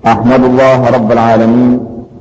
احمد الله رب العالمين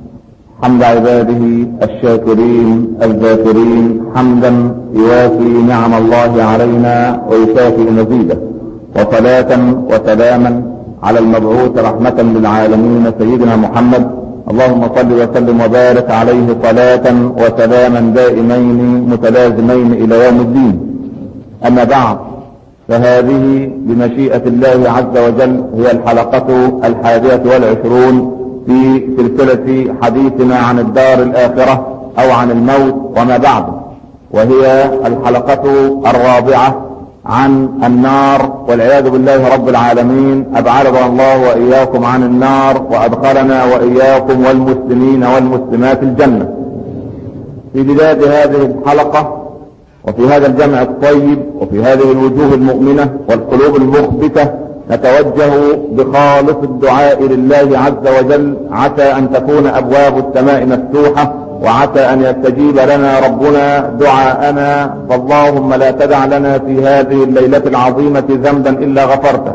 حمد عباده الشاكرين الذاكرين حمدا يوافي نعم الله علينا ويكافئ مزيده وصلاة وسلاما على المبعوث رحمة للعالمين سيدنا محمد اللهم صل وسلم وبارك عليه صلاة وسلاما دائمين متلازمين الى يوم الدين اما بعد فهذه بمشيئة الله عز وجل هي الحلقة الحادية والعشرون في سلسلة حديثنا عن الدار الآخرة أو عن الموت وما بعد وهي الحلقة الرابعة عن النار والعياذ بالله رب العالمين أبعدنا الله وإياكم عن النار وأدخلنا وإياكم والمسلمين والمسلمات الجنة في بداية هذه الحلقة وفي هذا الجمع الطيب وفي هذه الوجوه المؤمنة والقلوب المخبتة نتوجه بخالص الدعاء لله عز وجل عسى ان تكون ابواب السماء مفتوحة وعسى ان يستجيب لنا ربنا دعاءنا فاللهم لا تدع لنا في هذه الليلة العظيمة ذنبا الا غفرته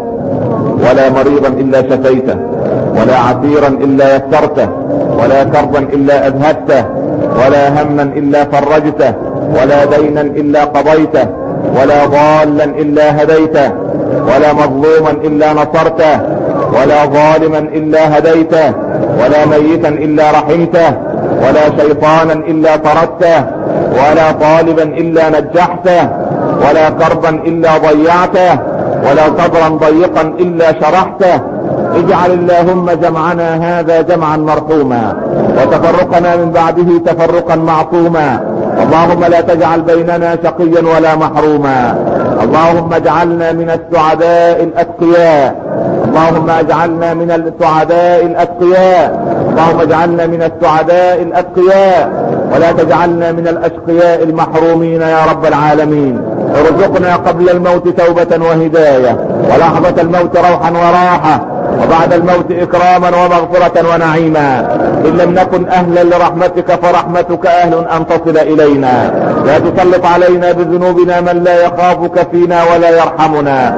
ولا مريضا الا شفيته ولا عسيرا الا يسرته ولا كربا الا اذهبته ولا هما الا فرجته ولا دينا الا قضيته ولا ضالا الا هديته ولا مظلوما الا نصرته ولا ظالما الا هديته ولا ميتا الا رحمته ولا شيطانا الا طردته ولا طالبا الا نجحته ولا كربا الا ضيعته ولا صدرا ضيقا الا شرحته اجعل اللهم جمعنا هذا جمعا مرحوما وتفرقنا من بعده تفرقا معصوما اللهم لا تجعل بيننا شقيا ولا محروما اللهم اجعلنا من السعداء الاتقياء اللهم اجعلنا من السعداء الاتقياء اللهم اجعلنا من السعداء الاتقياء ولا تجعلنا من الاشقياء المحرومين يا رب العالمين ارزقنا قبل الموت توبة وهداية ولحظة الموت روحا وراحة وبعد الموت اكراما ومغفرة ونعيما ان لم نكن اهلا لرحمتك فرحمتك اهل ان تصل الينا لا تسلط علينا بذنوبنا من لا يخافك فينا ولا يرحمنا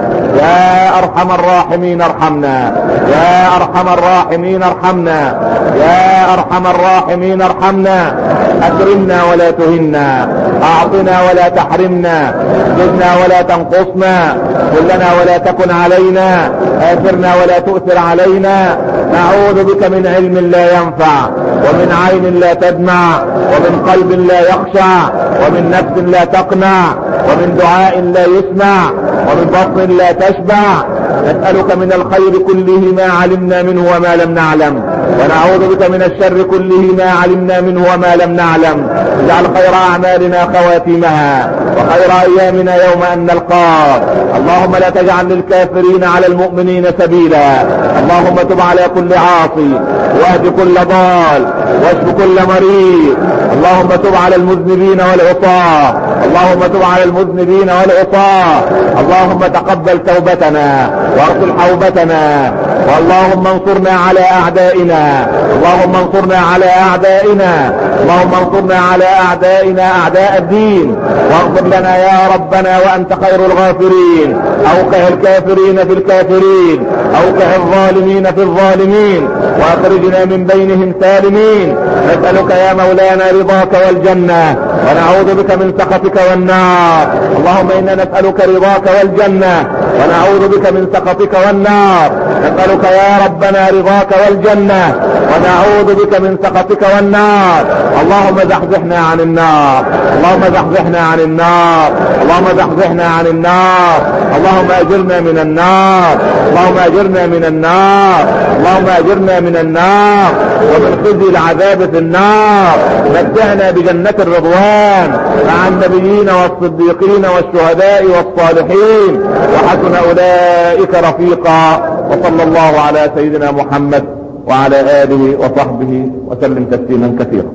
يا ارحم الراحمين ارحمنا يا ارحم الراحمين ارحمنا يا ارحم الراحمين ارحمنا اكرمنا ولا تهنا اعطنا ولا تحرمنا زدنا ولا تنقصنا كلنا ولا تكن علينا اثرنا ولا تؤثر علينا نعوذ بك من علم لا ينفع ومن عين لا تدمع ومن قلب لا يخشع ومن نفس لا تقنع ومن دعاء لا يسمع ومن بطن لا تشبع نسألك من الخير كله ما علمنا منه وما لم نعلم ونعوذ بك من الشر كله ما علمنا منه وما لم نعلم اجعل خير اعمالنا خواتمها وخير ايامنا يوم ان نلقاك اللهم لا تجعل للكافرين على المؤمنين سبيلا اللهم تب على كل عاصي واهد كل ضال واشف كل مريض اللهم تب على المذنبين والعصاة اللهم تب على المذنبين والعصاة اللهم تقبل توبتنا واغفر حوبتنا واللهم انصرنا على اعدائنا اللهم انصرنا على اعدائنا اللهم انصرنا على اعدائنا اعداء الدين واغفر لنا يا ربنا وانت خير الغافرين اوقع الكافرين في الكافرين اوقع الظالمين في الظالمين واخرجنا من بينهم سالمين نسألك يا مولانا رضاك والجنة ونعوذ بك من سخطك والنار اللهم انا نسألك رضاك والجنة ونعوذ بك من سخطك والنار نسألك يا ربنا رضاك والجنة ونعوذ بك من سخطك والنار اللهم زحزحنا عن النار اللهم زحزحنا عن النار اللهم زحزحنا عن النار اللهم اجرنا من النار اللهم اجرنا من النار اللهم اجرنا من النار ومن خزي العذاب في النار متعنا بجنة الرضوان مع النبيين والصديقين والشهداء والصالحين وحسن اولئك رفيقا وصلى الله على سيدنا محمد وعلى اله وصحبه وسلم تسليما كثيرا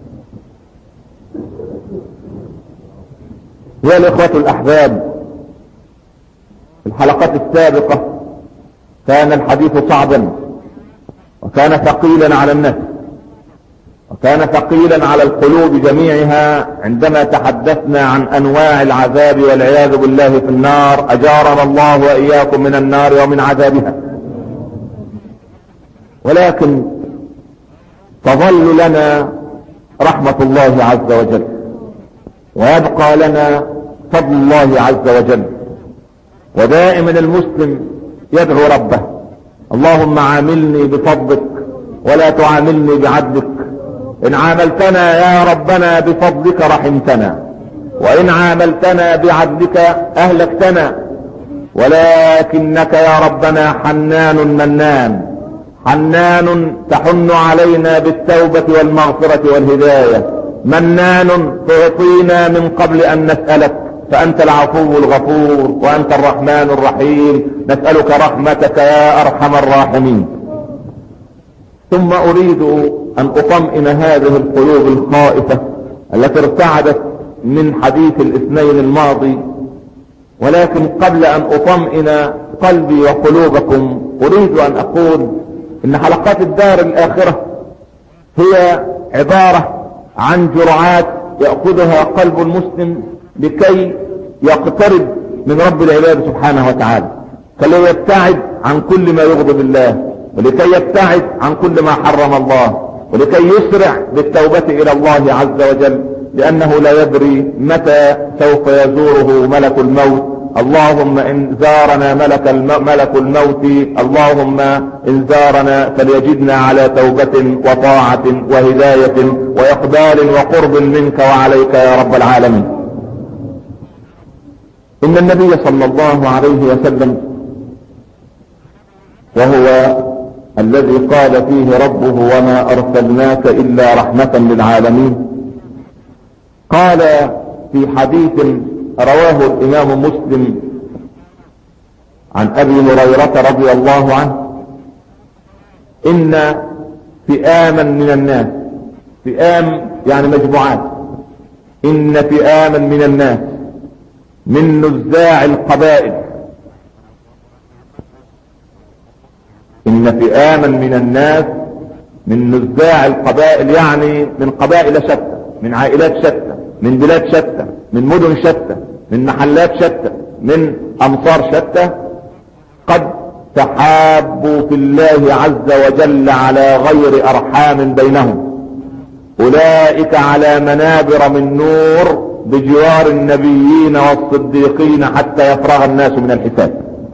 يا الاخوة الاحباب في الحلقات السابقة كان الحديث صعبا وكان ثقيلا على النفس وكان ثقيلا على القلوب جميعها عندما تحدثنا عن انواع العذاب والعياذ بالله في النار اجارنا الله واياكم من النار ومن عذابها ولكن تظل لنا رحمة الله عز وجل ويبقى لنا فضل الله عز وجل ودائما المسلم يدعو ربه اللهم عاملني بفضلك ولا تعاملني بعدلك ان عاملتنا يا ربنا بفضلك رحمتنا وان عاملتنا بعدلك اهلكتنا ولكنك يا ربنا حنان منان حنان تحن علينا بالتوبة والمغفرة والهداية منان تعطينا من قبل ان نسألك فانت العفو الغفور وانت الرحمن الرحيم نسألك رحمتك يا ارحم الراحمين ثم اريد ان اطمئن هذه القلوب الخائفة التي ارتعدت من حديث الاثنين الماضي ولكن قبل ان اطمئن قلبي وقلوبكم اريد ان اقول ان حلقات الدار الاخرة هي عبارة عن جرعات يأخذها قلب المسلم لكي يقترب من رب العباد سبحانه وتعالى فلو يبتعد عن كل ما يغضب الله ولكي يبتعد عن كل ما حرم الله ولكي يسرع بالتوبة الى الله عز وجل لانه لا يدري متى سوف يزوره ملك الموت اللهم ان زارنا ملك, الم... ملك الموت اللهم ان زارنا فليجدنا على توبة وطاعة وهداية واقبال وقرب منك وعليك يا رب العالمين ان النبي صلى الله عليه وسلم وهو الذي قال فيه ربه وما ارسلناك الا رحمة للعالمين قال في حديث رواه الامام مسلم عن ابي هريرة رضي الله عنه ان فئاما من الناس فئام يعني مجموعات ان فئاما من الناس من نزاع القبائل ان فئاما من الناس من نزاع القبائل يعني من قبائل شتى من عائلات شتى من بلاد شتى من مدن شتى من محلات شتى من امصار شتى قد تحابوا في الله عز وجل على غير ارحام بينهم اولئك على منابر من نور بجوار النبيين والصديقين حتى يفرغ الناس من الحساب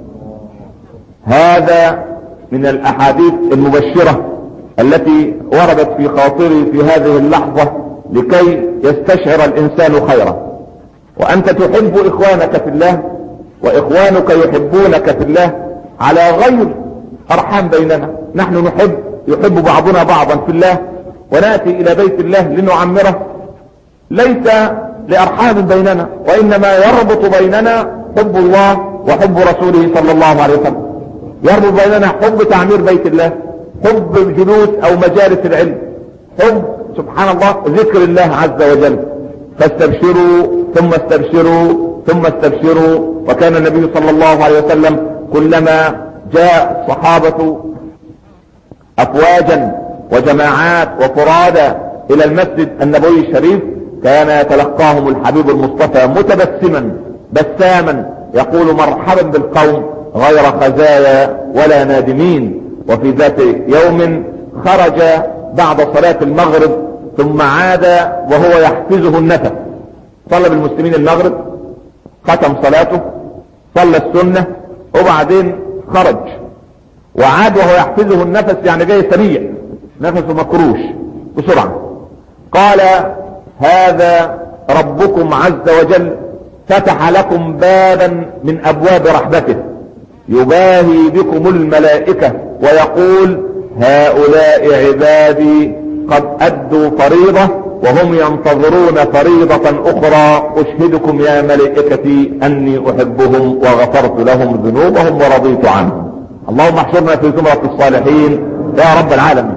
هذا من الاحاديث المبشرة التي وردت في خاطري في هذه اللحظة لكي يستشعر الانسان خيرا وانت تحب اخوانك في الله واخوانك يحبونك في الله على غير ارحام بيننا نحن نحب يحب بعضنا بعضا في الله وناتي الى بيت الله لنعمره ليس لارحام بيننا وانما يربط بيننا حب الله وحب رسوله صلى الله عليه وسلم يربط بيننا حب تعمير بيت الله حب الجلوس او مجالس العلم حب سبحان الله ذكر الله عز وجل فاستبشروا ثم استبشروا ثم استبشروا وكان النبي صلى الله عليه وسلم كلما جاء الصحابة افواجا وجماعات وفرادى الى المسجد النبوي الشريف كان يتلقاهم الحبيب المصطفى متبسما بساما يقول مرحبا بالقوم غير خزايا ولا نادمين وفي ذات يوم خرج بعد صلاة المغرب ثم عاد وهو يحفزه النفس صلى بالمسلمين المغرب ختم صلاته صلى السنة وبعدين خرج وعاد وهو يحفزه النفس يعني جاي سريع نفسه مكروش بسرعة قال هذا ربكم عز وجل فتح لكم بابا من ابواب رحمته يباهي بكم الملائكة ويقول هؤلاء عبادي قد ادوا فريضة وهم ينتظرون فريضة اخرى اشهدكم يا ملائكتي اني احبهم وغفرت لهم ذنوبهم ورضيت عنهم اللهم احشرنا في زمرة الصالحين يا رب العالمين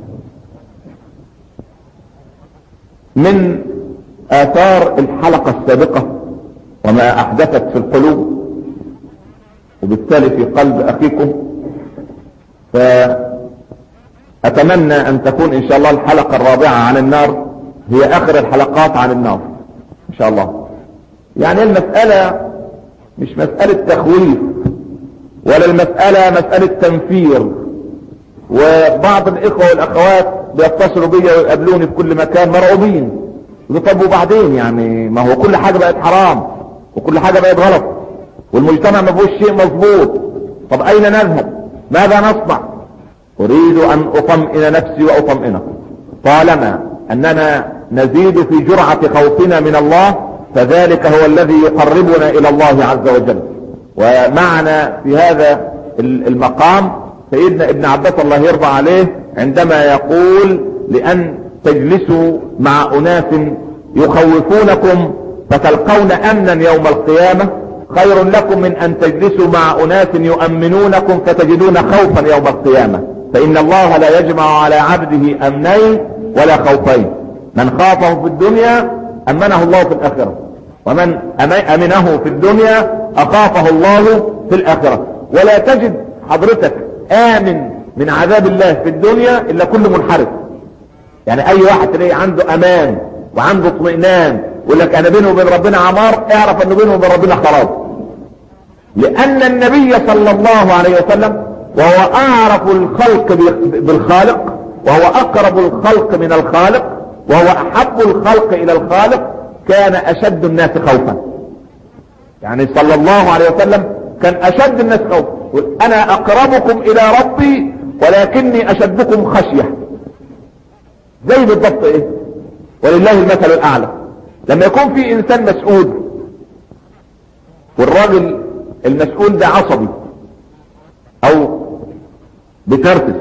من اثار الحلقة السابقة وما احدثت في القلوب وبالتالي في قلب اخيكم فاتمنى ان تكون ان شاء الله الحلقة الرابعة عن النار هي اخر الحلقات عن النار ان شاء الله يعني المسألة مش مسألة تخويف ولا المسألة مسألة تنفير وبعض الاخوة والاخوات بيتصلوا بيا ويقابلوني في كل مكان مرعوبين طب وبعدين يعني ما هو كل حاجة بقت حرام وكل حاجة بقت غلط والمجتمع ما فيهوش شيء مظبوط طب اين نذهب ماذا نصنع اريد ان اطمئن نفسي واطمئنكم طالما اننا نزيد في جرعة خوفنا من الله فذلك هو الذي يقربنا الى الله عز وجل ومعنا في هذا المقام سيدنا ابن عباس الله يرضى عليه عندما يقول لان تجلسوا مع اناس يخوفونكم فتلقون امنا يوم القيامة خير لكم من ان تجلسوا مع اناس يؤمنونكم فتجدون خوفا يوم القيامة فان الله لا يجمع على عبده امنين ولا خوفين من خافه في الدنيا امنه الله في الاخرة ومن امنه في الدنيا اخافه الله في الاخرة ولا تجد حضرتك امن من عذاب الله في الدنيا الا كل منحرف يعني اي واحد تلاقيه عنده امان وعنده اطمئنان يقول لك انا بينه وبين ربنا عمار اعرف انه بينه وبين ربنا خراب لان النبي صلى الله عليه وسلم وهو اعرف الخلق بالخالق وهو اقرب الخلق من الخالق وهو احب الخلق الى الخالق كان اشد الناس خوفا يعني صلى الله عليه وسلم كان اشد الناس خوفا انا اقربكم الى ربي ولكني اشدكم خشية زي بالضبط ايه ولله المثل الاعلى لما يكون في انسان مسؤول والراجل المسؤول ده عصبي او بترتس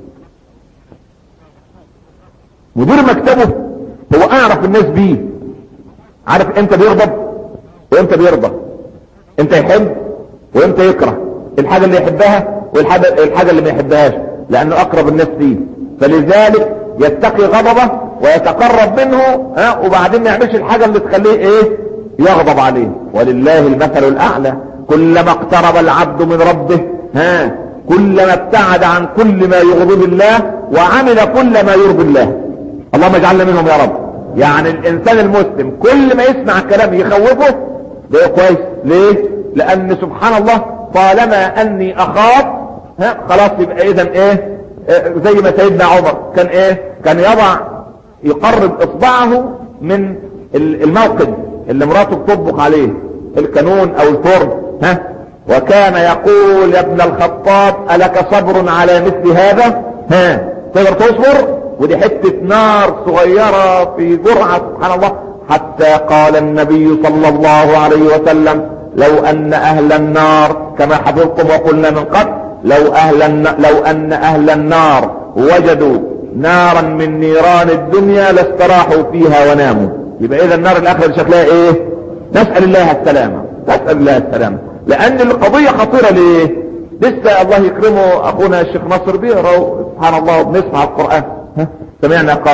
مدير مكتبه هو اعرف الناس بيه عارف امتى بيغضب وامتى بيرضى امتى يحب وامتى يكره الحاجة اللي يحبها والحاجة اللي ما يحبهاش لانه اقرب الناس فيه فلذلك يتقي غضبه ويتقرب منه ها وبعدين ما يعملش الحاجة اللي تخليه ايه يغضب عليه ولله المثل الاعلى كلما اقترب العبد من ربه ها كلما ابتعد عن كل ما يغضب الله وعمل كل ما يرضي الله اللهم اجعلنا منهم يا رب يعني الانسان المسلم كل ما يسمع كلام يخوفه ده كويس ليه لان سبحان الله طالما اني اخاف ها خلاص يبقى اذا ايه, إيه زي ما سيدنا عمر كان ايه كان يضع يقرب اصبعه من الموقد اللي مراته بتطبخ عليه الكانون او الفرن ها وكان يقول يا ابن الخطاب الك صبر على مثل هذا ها تقدر تصبر ودي حتة نار صغيرة في جرعة سبحان الله حتى قال النبي صلى الله عليه وسلم لو ان اهل النار كما حفظتم وقلنا من قبل لو اهل لو ان اهل النار وجدوا نارا من نيران الدنيا لاستراحوا فيها وناموا يبقى اذا النار الاخرة شكلها ايه نسأل الله السلامة نسأل الله السلامة لان القضية خطيرة ليه لسه الله يكرمه اخونا الشيخ نصر بيقرا سبحان الله بنسمع القرآن ها سمعنا قاف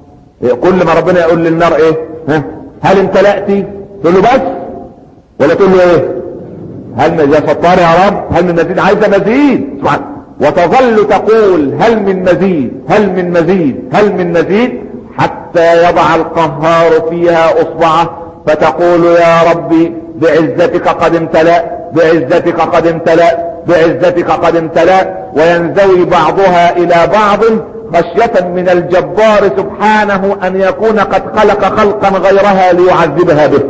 كل ما ربنا يقول للنار ايه ها هل امتلأتي تقول له بس ولا تقول له ايه هل يا ستار يا رب هل من مزيد عايزه مزيد سبحان وتظل تقول هل من مزيد هل من مزيد هل من مزيد حتى يضع القهار فيها اصبعه فتقول يا ربي بعزتك قد امتلأ بعزتك قد امتلأ بعزتك قد امتلأ وينزوي بعضها الى بعض خشية من الجبار سبحانه ان يكون قد خلق خلقا غيرها ليعذبها به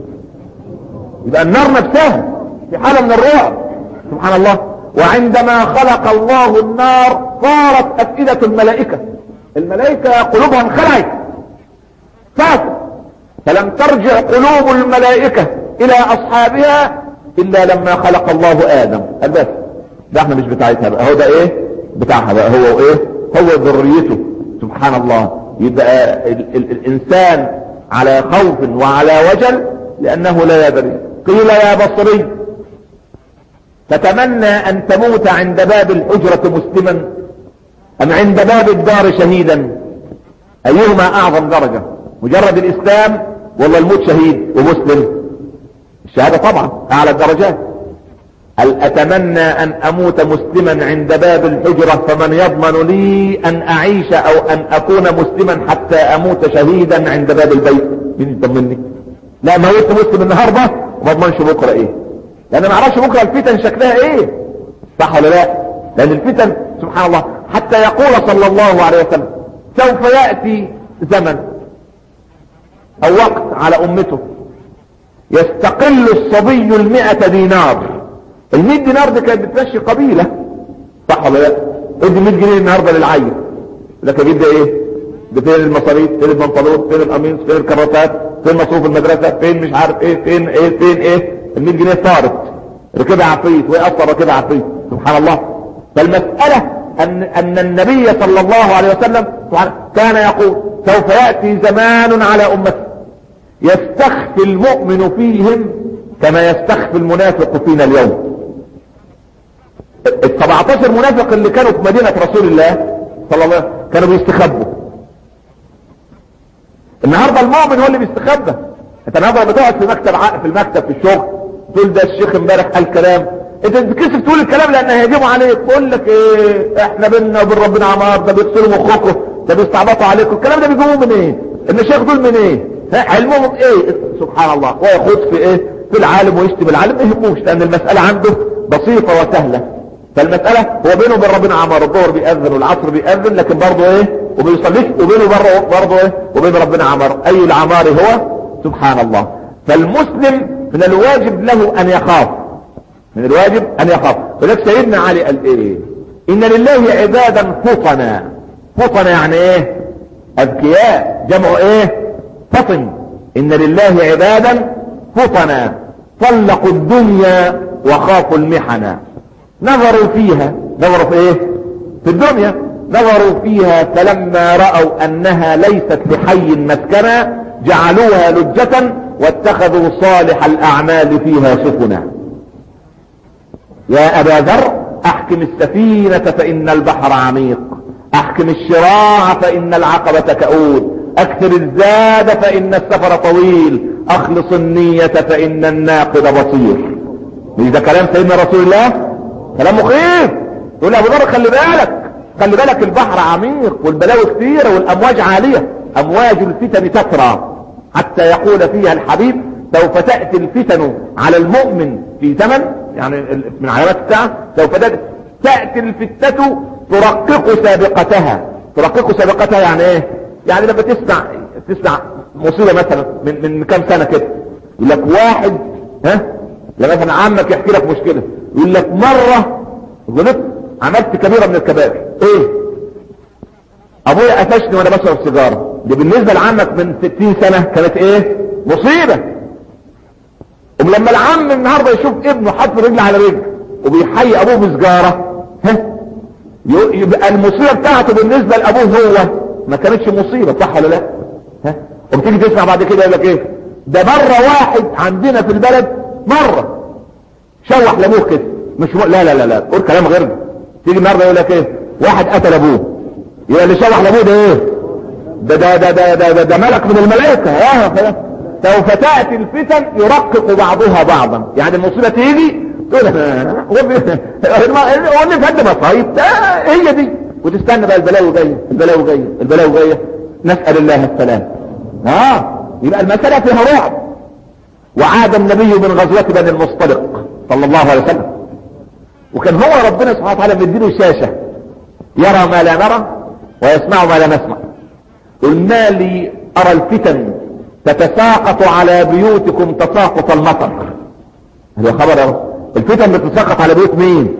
يبقى النار نفسها في حالة من الرعب سبحان الله وعندما خلق الله النار صارت افئدة الملائكة الملائكة قلوبها انخلعت فاتت فلم ترجع قلوب الملائكة الى اصحابها الا لما خلق الله ادم قال بس ده احنا مش بتاعتها بقى هو ده ايه بتاعها بقى هو ايه هو ذريته سبحان الله يبقى ال ال الانسان على خوف وعلى وجل لانه لا يدري قيل يا بصري تتمنى ان تموت عند باب الحجرة مسلما ام عند باب الدار شهيدا ايهما اعظم درجة مجرد الاسلام ولا الموت شهيد ومسلم الشهادة طبعا اعلى الدرجات هل اتمنى ان اموت مسلما عند باب الحجرة فمن يضمن لي ان اعيش او ان اكون مسلما حتى اموت شهيدا عند باب البيت مين يطمني لا موت مسلم النهاردة وما اضمنش بكرة ايه لان ما اعرفش بكرة الفتن شكلها ايه صح ولا لا لان الفتن سبحان الله حتى يقول صلى الله عليه وسلم سوف يأتي زمن او وقت على امته يستقل الصبي المئة دينار المئة دينار دي كانت بتمشي قبيلة صح ولا لا ادي 100 جنيه النهارده للعيل لكن يبدا ايه ده فين المصاريف فين البنطلون فين القميص فين الكراسات فين مصروف المدرسة فين مش عارف ايه فين ايه فين ايه ال 100 جنيه صارت ركبها عفريت ويأثر ركبها عفريت سبحان الله فالمسألة ان ان النبي صلى الله عليه وسلم كان يقول سوف يأتي زمان على امته يستخفي المؤمن فيهم كما يستخفي المنافق فينا اليوم ال 17 منافق اللي كانوا في مدينة رسول الله صلى الله عليه وسلم كانوا بيستخبوا النهاردة المؤمن هو اللي بيستخبى انت النهارده بتقعد في مكتب عقل في المكتب في الشغل تقول ده الشيخ امبارح قال كلام انت بتكسف تقول الكلام لان هيهجموا عليك بقول لك ايه احنا بينا وبين ربنا عمار ده بيغسلوا مخكم ده بيستعبطوا عليكم الكلام ده بيجيبوه من ايه المشايخ دول من ايه علمهم ايه سبحان الله ويخوض في ايه في العالم ويشتم العالم ما يهموش لان المسألة عنده بسيطة وسهلة فالمسألة هو بينه وبين ربنا عمار الظهر بيأذن والعصر بيأذن لكن برضه ايه وبيصليش وبينه برضه ايه وبين ربنا عمار اي العمار هو سبحان الله فالمسلم من الواجب له ان يخاف من الواجب ان يخاف ولذلك سيدنا علي قال ايه ان لله عبادا فطنا فطنا يعني ايه اذكياء جمع ايه فطن ان لله عبادا فطنا طلقوا الدنيا وخافوا المحنا نظروا فيها نظروا في ايه في الدنيا نظروا فيها فلما رأوا انها ليست لحي مسكنا جعلوها لجة واتخذوا صالح الاعمال فيها سفنا يا ابا ذر احكم السفينة فان البحر عميق احكم الشراع فان العقبة كؤود اكثر الزاد فان السفر طويل اخلص النية فان الناقد بصير مش ده كلام سيدنا رسول الله كلام مخيف يقول ابو ذر خلي بالك خلي بالك البحر عميق والبلاوي كثيرة والامواج عالية امواج الفتن تترى حتى يقول فيها الحبيب سوف تأتي الفتن على المؤمن في زمن يعني من علامات الساعة سوف تأتي الفتنة ترقق سابقتها ترقق سابقتها يعني ايه يعني لما تسمع تسمع مصيبة مثلا من من كام سنة كده يقول لك واحد ها لما مثلا عمك يحكي لك مشكلة يقول لك مرة غلطت عملت كبيرة من الكبائر ايه ابويا قفشني وانا بشرب سيجارة دي بالنسبة لعمك من 60 سنة كانت ايه مصيبة ولما العم النهاردة يشوف ابنه حاطط رجل على رجل وبيحيي ابوه بسجارة ها يبقى المصيبة بتاعته بالنسبة لابوه هو ما كانتش مصيبة صح ولا لا ها وبتيجي تسمع بعد كده يقول لك ايه ده مرة واحد عندنا في البلد مرة شوح لابوه كده مش م... لا لا لا لا قول كلام غير ده تيجي النهارده يقول لك ايه واحد قتل ابوه يبقى اللي شوح لابوه ده ايه ده ده ده ده ده, ده, ده ملك من الملائكة اه سوف تأتي الفتن يرقق بعضها بعضا يعني المصيبة تيجي تقول هو اللي فد مصايب ده هي دي وتستنى بقى البلاوي جاية البلاوي جاية البلاوي جاية نسأل الله السلام اه يبقى المسألة فيها رعب وعاد النبي من غزوة بني المصطلق صلى الله عليه وسلم وكان هو ربنا سبحانه وتعالى مديله شاشة يرى ما لا نرى ويسمع ما لا نسمع قلنا لي ارى الفتن تتساقط على بيوتكم تساقط المطر هذا خبر الفتن بتتساقط على بيوت مين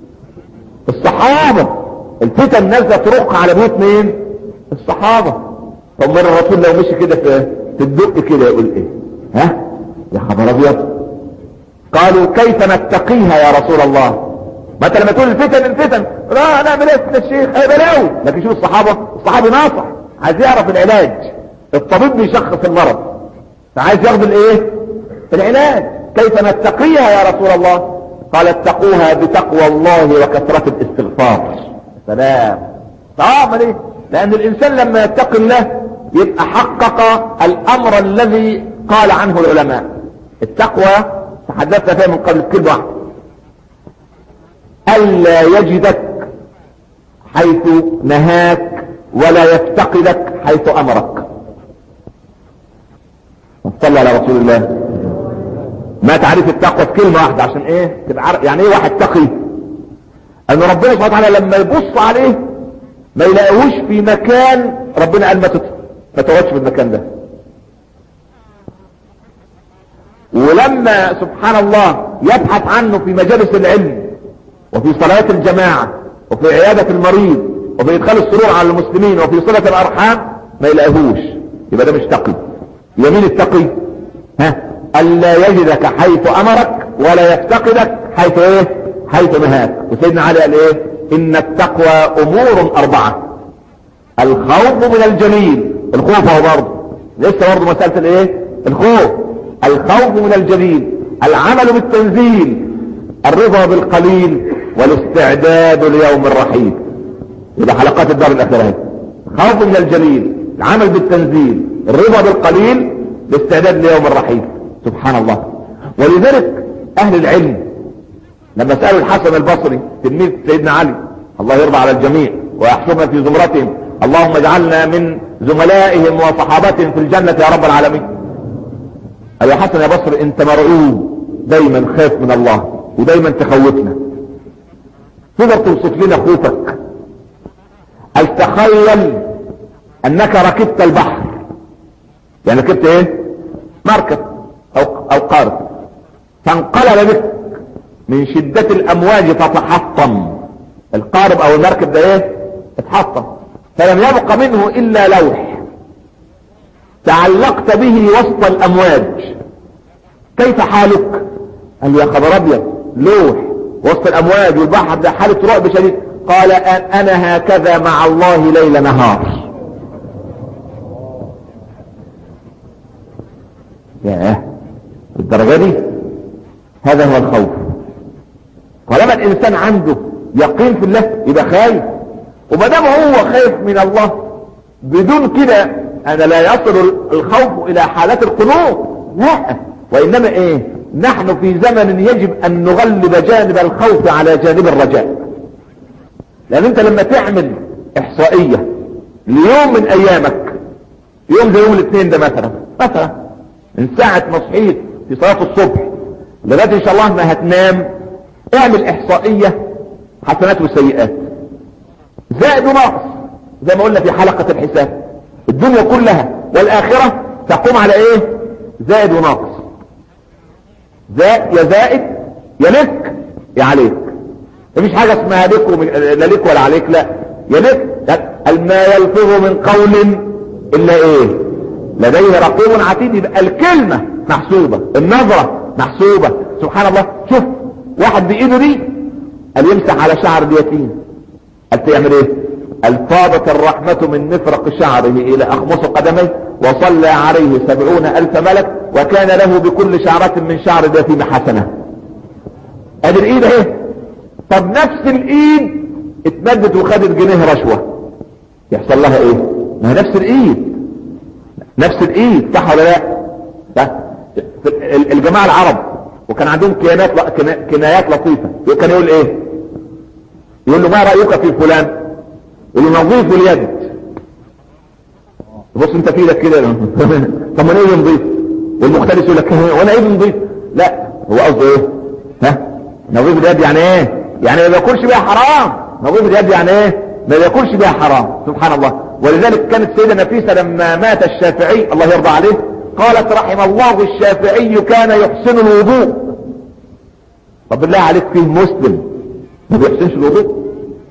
الصحابة الفتن نازله ترق على بيوت مين الصحابة طب مره الرسول لو مشي كده في في الدق كده يقول ايه ها يا خبر ابيض قالوا كيف نتقيها يا رسول الله ما انت لما تقول الفتن الفتن لا نعمل ايه يا الشيخ هي بلاوي لكن شوف الصحابة الصحابي ناصح عايز يعرف العلاج الطبيب بيشخص المرض فعايز ياخد الايه العلاج كيف نتقيها يا رسول الله قال اتقوها بتقوى الله وكثرة الاستغفار سلام طبعا ليه لان الانسان لما يتقي الله يبقى حقق الامر الذي قال عنه العلماء التقوى تحدثنا فيها من قبل كل واحد الا يجدك حيث نهاك ولا يفتقدك حيث امرك صلى على رسول الله ما تعريف التقوى في كلمة واحدة عشان ايه تبقى عارف يعني ايه واحد تقي ان ربنا سبحانه وتعالى لما يبص عليه ما يلاقوش في مكان ربنا قال ما ما تقعدش في المكان ده ولما سبحان الله يبحث عنه في مجالس العلم وفي صلاة الجماعة وفي عيادة المريض وفي ادخال السرور على المسلمين وفي صلة الارحام ما يلاقيهوش يبقى ده مش تقي يبقى مين التقي ها الا يجدك حيث امرك ولا يفتقدك حيث ايه حيث نهاك وسيدنا علي قال ايه ان التقوى امور اربعة الخوف من الجليل الخوف هو برضه لسه برضه مسألة الايه الخوف الخوف من الجليل العمل بالتنزيل الرضا بالقليل والاستعداد ليوم الرحيل يبقى حلقات الدار الاخيره خوف من الجليل العمل بالتنزيل الرضا بالقليل الاستعداد ليوم الرحيل سبحان الله ولذلك اهل العلم لما سألوا الحسن البصري تلميذ سيدنا علي الله يرضى على الجميع ويحشرنا في زمرتهم اللهم اجعلنا من زملائهم وصحابتهم في الجنة يا رب العالمين قال يا حسن يا بصري انت مرعوب دايما خاف من الله ودايما تخوفنا تقدر توصف لنا خوفك هل تخيل انك ركبت البحر يعني ركبت ايه مركب او, أو قارب فانقلب بك من شدة الامواج تتحطم القارب او المركب ده ايه اتحطم فلم يبق منه الا لوح تعلقت به وسط الامواج كيف حالك قال يا خبر ابيض لوح وسط الامواج والبحر ده حالة رعب شديد قال انا هكذا مع الله ليل نهار ياه الدرجة دي هذا هو الخوف طالما الانسان عنده يقين في الله يبقى خايف وما دام هو خايف من الله بدون كده انا لا يصل الخوف الى حالات القلوب لا وانما ايه نحن في زمن يجب ان نغلب جانب الخوف على جانب الرجاء لان انت لما تعمل احصائية ليوم من ايامك يوم زي يوم الاثنين ده مثلا مثلا من ساعة ما صحيت في صلاة الصبح لغاية ان شاء الله ما هتنام اعمل احصائية حسنات وسيئات زائد ونقص زي ما قلنا في حلقة الحساب الدنيا كلها والاخرة تقوم على ايه زائد وناقص زائد يا زائد يا لك يا عليك مفيش حاجة اسمها لك ومن... لا لك ولا عليك لا يا لك ما يلفظ من قول الا ايه لديه رقيب عتيد يبقى الكلمة محسوبة النظرة محسوبة سبحان الله شوف واحد بايده دي قال يمسح على شعر اليتيم قال تعمل ايه الفاضت الرحمة من مفرق شعره الى اخمص قدميه وصلى عليه سبعون الف ملك وكان له بكل شعرة من شعر اليتيم حسنة ادي الايد اهي طب نفس الايد اتمدت وخدت جنيه رشوة يحصل لها ايه ما هي نفس الايد نفس الايد صح ولا لا الجماعة العرب وكان عندهم كيانات كنايات لطيفة كان يقول ايه يقول له ما رأيك في فلان يقول له نظيف اليد بص انت في ايدك كده طب ما ايه نظيف والمختلف يقول لك وانا ايه نظيف لا هو قصده ايه ها نظيف اليد يعني ايه يعني ما بياكلش بيها حرام نظيف اليد يعني ايه ما بياكلش بيها حرام سبحان الله ولذلك كانت سيدة نفيسة لما مات الشافعي الله يرضى عليه قالت رحم الله الشافعي كان يحسن الوضوء طب بالله عليك فيه مسلم ما بيحسنش الوضوء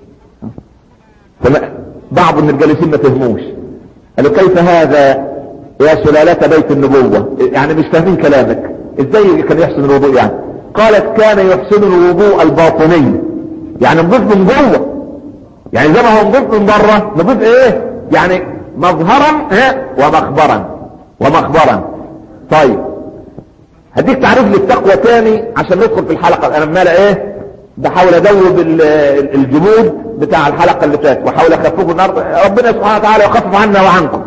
فما بعض من الجالسين ما فهموش قالوا كيف هذا يا سلالة بيت النبوة يعني مش فاهمين كلامك ازاي كان يحسن الوضوء يعني قالت كان يحسن الوضوء الباطني يعني نضيف من جوه يعني زي ما هو نضيف من بره نضيف ايه يعني مظهرا ها ومخبرا ومخبرا طيب هديك تعريف للتقوى تاني عشان ندخل في الحلقة انا عمال ايه بحاول ادوب الجمود بتاع الحلقة اللي فاتت واحاول اخففه النهارده ربنا سبحانه وتعالى يخفف عنا وعنكم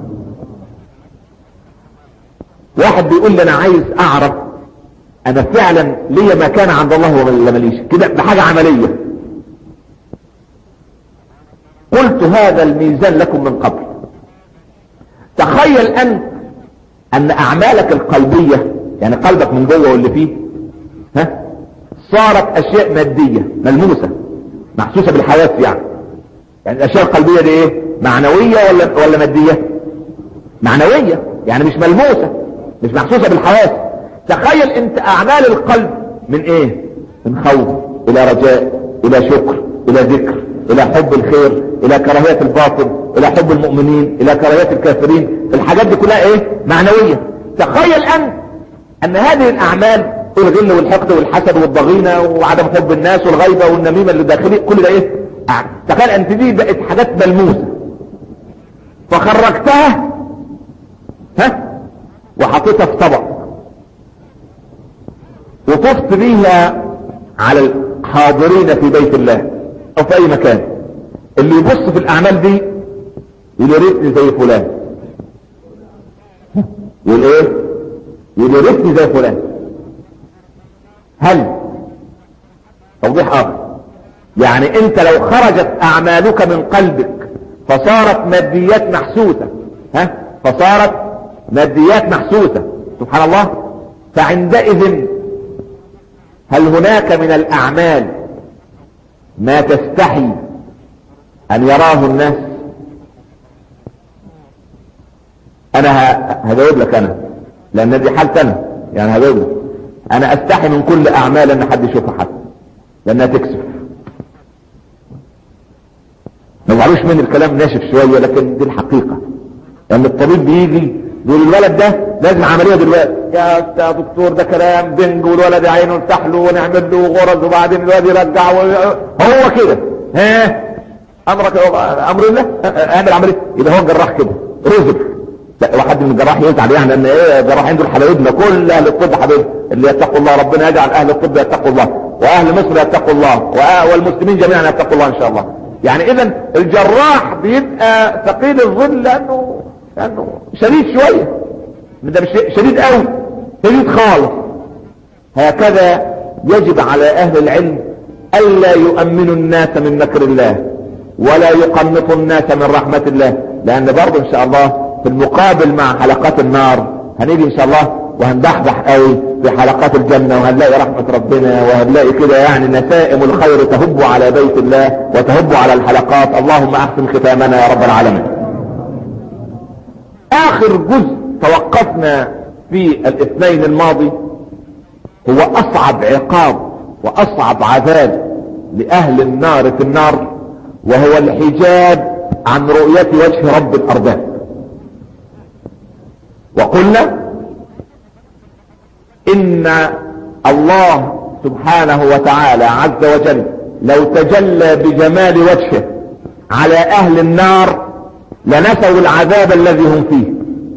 واحد بيقول لي انا عايز اعرف انا فعلا ليا مكان عند الله ولا ماليش كده بحاجة عملية قلت هذا الميزان لكم من قبل تخيل انت ان اعمالك القلبية يعني قلبك من جوه واللي فيه ها صارت اشياء مادية ملموسة محسوسة بالحواس يعني يعني الاشياء القلبية دي ايه معنوية ولا ولا مادية معنوية يعني مش ملموسة مش محسوسة بالحواس تخيل انت اعمال القلب من ايه من خوف الى رجاء الى شكر الى ذكر الى حب الخير الى كراهية الباطل الى حب المؤمنين الى كراهية الكافرين الحاجات دي كلها ايه معنوية تخيل انت ان هذه الاعمال الغل والحقد والحسد والضغينة وعدم حب الناس والغيبة والنميمة اللي داخلي كل ده ايه تخيل انت دي بقت حاجات ملموسة فخرجتها ها وحطيتها في طبق وطفت بيها على الحاضرين في بيت الله او في اي مكان اللي يبص في الاعمال دي يقول يا ريتني زي فلان يقول ايه يقول يا ريتني زي فلان هل توضيح اخر يعني انت لو خرجت اعمالك من قلبك فصارت ماديات محسوسة ها فصارت ماديات محسوسة سبحان الله فعندئذ هل هناك من الاعمال ما تستحي ان يراه الناس انا هجاوب لك انا لان دي حالتي انا يعني هجاوب لك انا استحي من كل اعمال ان حد يشوفها حد لانها تكسف ما تعرفوش من الكلام ناشف شوية لكن دي الحقيقة لان الطبيب بيجي يقول الولد ده لازم عملية دلوقتي يا استاذ دكتور ده كلام بنج والولد عينه نفتح له ونعمل له غرز وبعدين الولد يرجع و... هو كده ها امرك امر الله اعمل عملية يبقى هو الجراح كده رزق لا واحد من الجراح يزعل يعني لان ايه الجراحين دول حبايبنا كل اهل الطب حبايب اللي يتقوا الله ربنا يجعل اهل الطب يتقوا الله واهل مصر يتقوا الله والمسلمين جميعا يتقوا الله ان شاء الله يعني اذا الجراح بيبقى ثقيل الظل لانه لانه شديد شوية ده مش شديد قوي شديد خالص هكذا يجب على اهل العلم الا يؤمنوا الناس من مكر الله ولا يقنطوا الناس من رحمة الله لان برضه ان شاء الله في المقابل مع حلقات النار هنيجي ان شاء الله وهندحدح قوي في حلقات الجنة وهنلاقي رحمة ربنا وهنلاقي كده يعني نسائم الخير تهب على بيت الله وتهب على الحلقات اللهم احسن ختامنا يا رب العالمين اخر جزء توقفنا في الاثنين الماضي هو اصعب عقاب واصعب عذاب لاهل النار في النار وهو الحجاب عن رؤية وجه رب الارباب وقلنا ان الله سبحانه وتعالى عز وجل لو تجلى بجمال وجهه على اهل النار لنسوا العذاب الذي هم فيه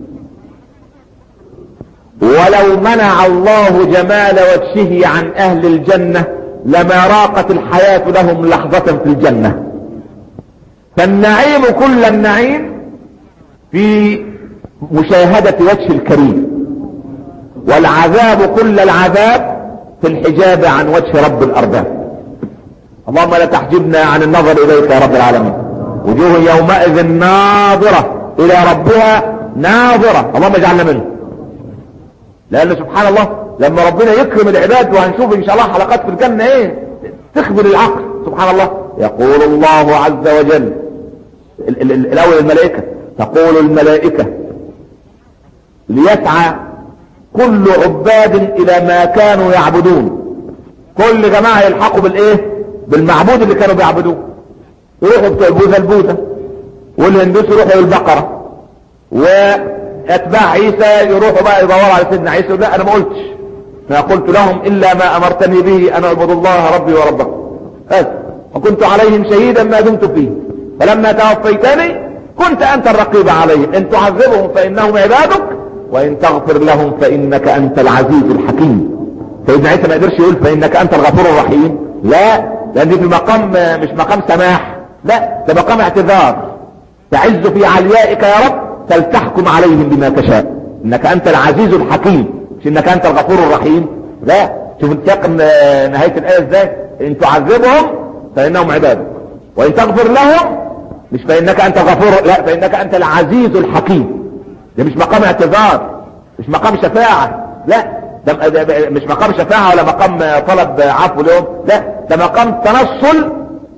ولو منع الله جمال وجهه عن اهل الجنة لما راقت الحياة لهم لحظة في الجنة فالنعيم كل النعيم في مشاهدة وجه الكريم والعذاب كل العذاب في الحجاب عن وجه رب الارباب اللهم لا تحجبنا عن النظر اليك يا رب العالمين وجوه يومئذ ناظرة الى ربها ناظرة اللهم اجعلنا منه لان سبحان الله لما ربنا يكرم العباد وهنشوف ان شاء الله حلقات في الجنة ايه تخبر العقل سبحان الله يقول الله عز وجل الاول الملائكة تقول الملائكة ليسعى كل عباد الى ما كانوا يعبدون كل جماعة يلحقوا بالايه بالمعبود اللي كانوا بيعبدوه يروحوا بتوع البوذا البوذا والهندوس يروحوا للبقرة واتباع عيسى يروحوا بقى يدوروا على سيدنا عيسى لا انا ما قلتش ما قلت لهم الا ما امرتني به ان اعبد الله ربي وربكم بس وكنت عليهم شهيدا ما دمت فيه فلما توفيتني كنت انت الرقيب عليهم ان تعذبهم فانهم عبادك وان تغفر لهم فانك انت العزيز الحكيم سيدنا عيسى ما قدرش يقول فانك انت الغفور الرحيم لا لان دي في مقام مش مقام سماح لا ده مقام اعتذار تعز في عليائك يا رب فلتحكم عليهم بما تشاء انك انت العزيز الحكيم مش انك انت الغفور الرحيم لا شوف انتاق نهاية الايه ازاي ان تعذبهم فانهم عبادك وان تغفر لهم مش فانك انت غفور لا فانك انت العزيز الحكيم ده مش مقام اعتذار مش مقام شفاعة لا ده ده مش مقام شفاعة ولا مقام طلب عفو لهم لا ده مقام تنصل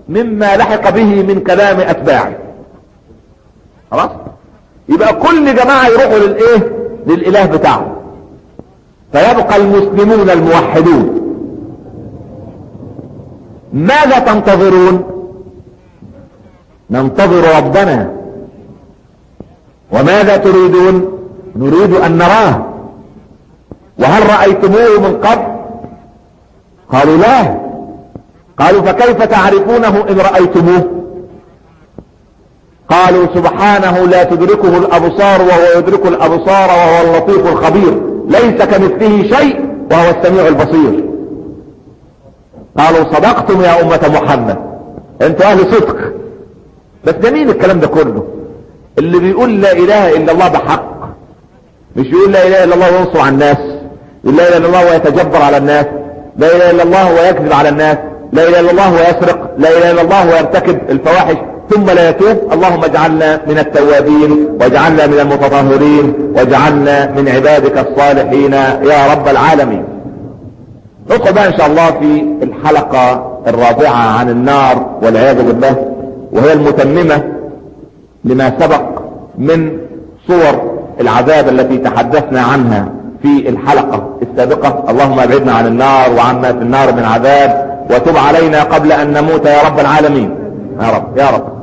مما لحق به من كلام اتباعه خلاص يبقى كل جماعة يروحوا للايه للاله بتاعهم فيبقى المسلمون الموحدون ماذا تنتظرون ننتظر ربنا وماذا تريدون نريد ان نراه وهل رأيتموه من قبل قالوا لا قالوا فكيف تعرفونه ان رأيتموه قالوا سبحانه لا تدركه الابصار وهو يدرك الابصار وهو اللطيف الخبير ليس كمثله شيء وهو السميع البصير قالوا صدقتم يا امة محمد انتوا اهل صدق بس ده مين الكلام ده كله اللي بيقول لا اله الا الله بحق مش يقول لا اله الا الله وينصر على الناس يقول لا اله الا الله ويتجبر على الناس لا اله الا الله ويكذب على الناس لا اله الا الله ويسرق لا اله الا الله ويرتكب الفواحش ثم لا يتوب اللهم اجعلنا من التوابين واجعلنا من المتطهرين واجعلنا من عبادك الصالحين يا رب العالمين ندخل بقى ان شاء الله في الحلقة الرابعة عن النار والعياذ بالله وهي المتممة لما سبق من صور العذاب التي تحدثنا عنها في الحلقة السابقة اللهم ابعدنا عن النار وعما في النار من عذاب وتب علينا قبل ان نموت يا رب العالمين يا رب يا رب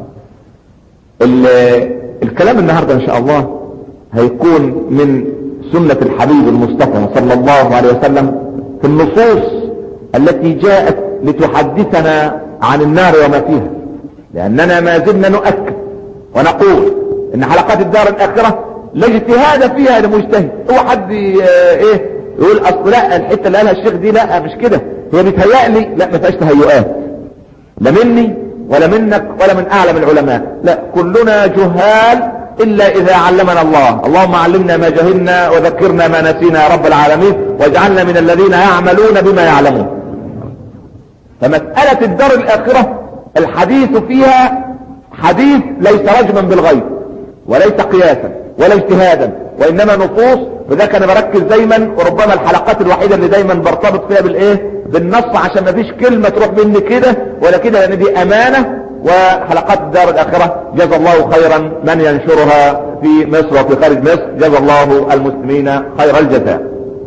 الكلام النهاردة ان شاء الله هيكون من سنة الحبيب المصطفى صلى الله عليه وسلم في النصوص التي جاءت لتحدثنا عن النار وما فيها لاننا ما زلنا نؤكد ونقول ان حلقات الدار الاخرة لا اجتهاد فيها لمجتهد هو حد ايه يقول اصل لا الحته اللي قالها الشيخ دي لا مش كده هي بتهيألي لا ما فيهاش تهيؤات لا مني ولا منك ولا من اعلم العلماء لا كلنا جهال الا اذا علمنا الله اللهم علمنا ما جهلنا وذكرنا ما نسينا يا رب العالمين واجعلنا من الذين يعملون بما يعلمون فمسألة الدار الاخرة الحديث فيها حديث ليس رجما بالغيب وليس قياسا ولا اجتهادا وانما نصوص وذاك انا بركز دايما وربما الحلقات الوحيدة اللي دايما برتبط فيها بالايه بالنص عشان ما فيش كلمة تروح مني كده ولا كده لان دي امانة وحلقات الدار الاخرة جزا الله خيرا من ينشرها في مصر وفي خارج مصر جزا الله المسلمين خير الجزاء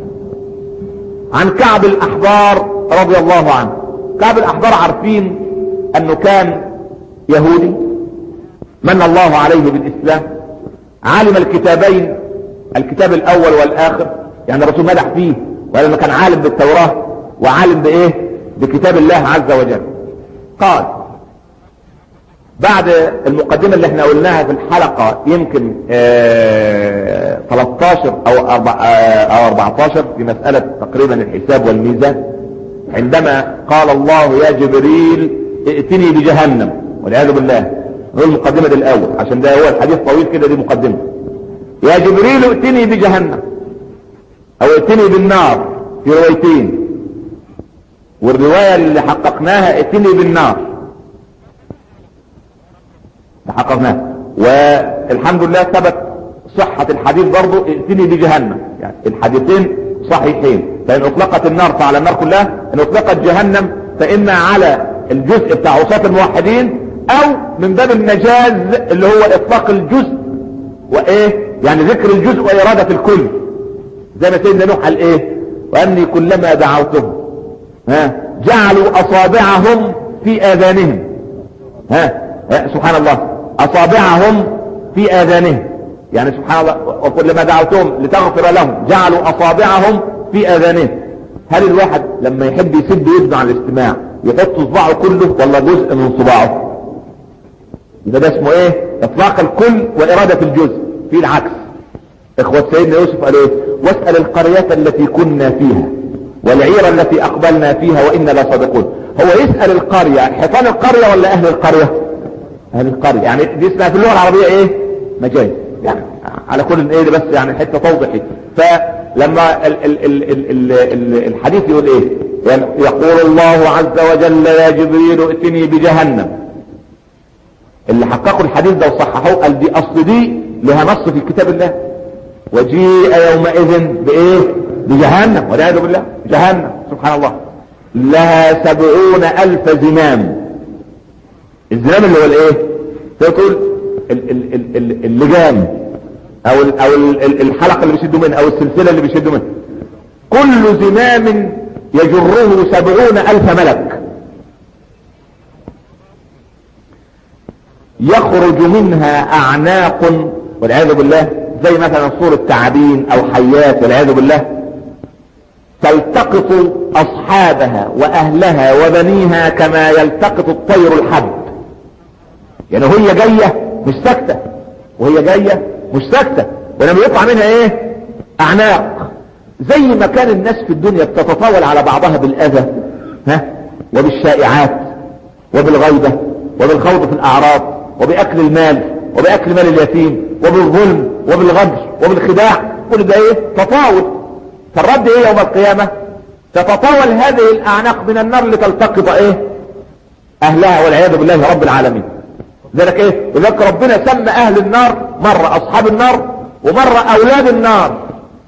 عن كعب الاحبار رضي الله عنه كعب الاحبار عارفين انه كان يهودي من الله عليه بالاسلام عالم الكتابين الكتاب الاول والاخر يعني الرسول مدح فيه ولما كان عالم بالتوراة وعالم بايه بكتاب الله عز وجل قال بعد المقدمة اللي احنا قلناها في الحلقة يمكن اه 13 او, اه او 14 في مسألة تقريبا الحساب والميزان عندما قال الله يا جبريل ائتني بجهنم والعياذ بالله هو المقدمة دي الاول عشان ده هو الحديث طويل كده دي مقدمة يا جبريل ائتني بجهنم او ائتني بالنار في روايتين والرواية اللي حققناها ائتني بالنار حققناها والحمد لله ثبت صحة الحديث برضو ائتني بجهنم يعني الحديثين صحيحين فإن أطلقت النار فعلى النار كلها إن أطلقت جهنم فإما على الجزء بتاع عصاة الموحدين أو من باب المجاز اللي هو إطلاق الجزء وإيه يعني ذكر الجزء وإرادة الكل زي ما سيدنا نوح قال إيه وأني كلما دعوتهم ها جعلوا أصابعهم في آذانهم ها سبحان الله اصابعهم في اذانهم يعني سبحان الله وكلما دعوتهم لتغفر لهم جعلوا اصابعهم في اذانهم هل الواحد لما يحب يسد يدنه على الاستماع يحط صباعه كله ولا جزء من صباعه يبقى ده اسمه ايه اطلاق الكل وارادة الجزء في العكس اخوة سيدنا يوسف قال ايه واسأل القرية التي كنا فيها والعير التي اقبلنا فيها وإنا لصادقون هو يسأل القرية حيطان القرية ولا اهل القرية اهل القرية يعني دي اسمها في اللغة العربية ايه مجاز يعني على كل ايه بس يعني حتة توضحي فلما ال ال ال ال ال ال الحديث يقول ايه يعني يقول الله عز وجل يا جبريل ائتني بجهنم اللي حققوا الحديث ده وصححوه قال دي اصل دي لها نص في كتاب الله وجيء يومئذ بايه بجهنم والعياذ بالله جهنم سبحان الله لها سبعون الف زمام الزمام اللي هو الايه تقول اللجام او او الحلقة اللي بيشدوا منها او السلسلة اللي بيشدوا منها كل زمام يجره سبعون الف ملك يخرج منها اعناق والعياذ بالله زي مثلا صورة تعابين او حيات والعياذ بالله تلتقط اصحابها واهلها وبنيها كما يلتقط الطير الحب يعني وهي جاية مش ساكتة وهي جاية مش ساكتة ولما يطلع منها ايه اعناق زي ما كان الناس في الدنيا بتتطاول على بعضها بالاذى ها وبالشائعات وبالغيبة وبالخوض في الاعراض وباكل المال وباكل مال اليتيم وبالظلم وبالغدر وبالخداع كل ده ايه تطاول فالرد ايه يوم القيامة تتطاول هذه الاعناق من النار لتلتقط ايه اهلها والعياذ بالله رب العالمين ذلك ايه لذلك ربنا سمى اهل النار مرة اصحاب النار ومرة اولاد النار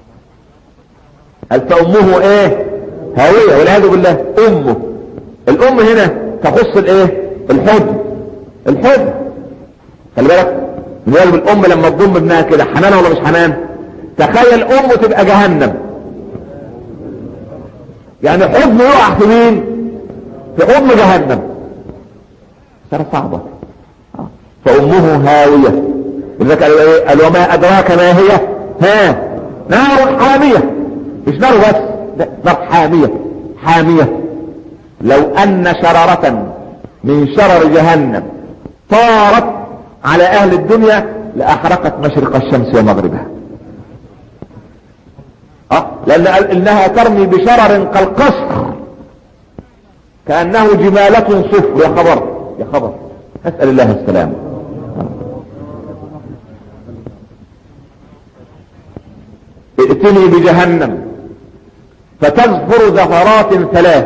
قال فامه ايه هاوية والعياذ بالله امه الام هنا تخص الايه الحب الحب خلي بالك بيقول الام لما تضم ابنها كده حنان ولا مش حنان تخيل امه تبقى جهنم يعني حضن يقع في مين في حضن جهنم صار صعبة فامه هاوية ولذلك قالوا ايه قالوا وما ادراك ما هي ها نار حامية مش نار بس لا نار حامية حامية لو ان شررة من شرر جهنم طارت على اهل الدنيا لاحرقت مشرق الشمس ومغربها اه لان قال انها ترمي بشرر كالقصر كانه جمالة صفر يا خبر يا خبر اسال الله السلام ائتني بجهنم فتزفر زفرات ثلاث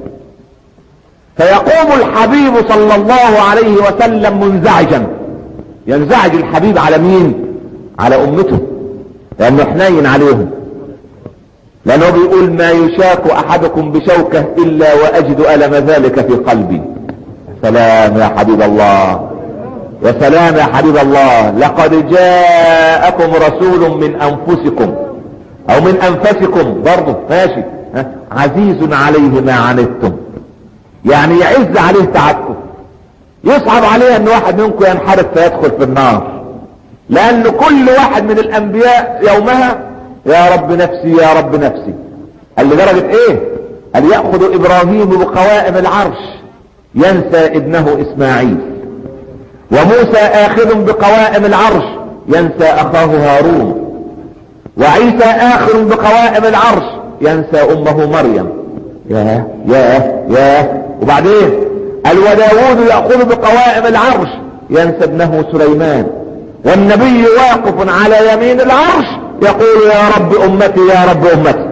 فيقوم الحبيب صلى الله عليه وسلم منزعجا ينزعج الحبيب على مين على امته لانه حنين عليهم لانه بيقول ما يشاك احدكم بشوكة الا واجد الم ذلك في قلبي سلام يا حبيب الله يا سلام يا حبيب الله لقد جاءكم رسول من انفسكم او من انفسكم برضه ماشي ها؟ عزيز عليه ما عنتم يعني يعز عليه تعبكم يصعب عليه ان واحد منكم ينحرف فيدخل في النار لان كل واحد من الانبياء يومها يا رب نفسي يا رب نفسي قال لدرجة ايه قال يأخذ ابراهيم بقوائم العرش ينسى ابنه اسماعيل وموسى اخذ بقوائم العرش ينسى اخاه هارون وعيسى اخذ بقوائم العرش ينسى امه مريم يا يا يا وبعدين قال وداود يأخذ بقوائم العرش ينسى ابنه سليمان والنبي واقف على يمين العرش يقول يا رب امتي يا رب امتي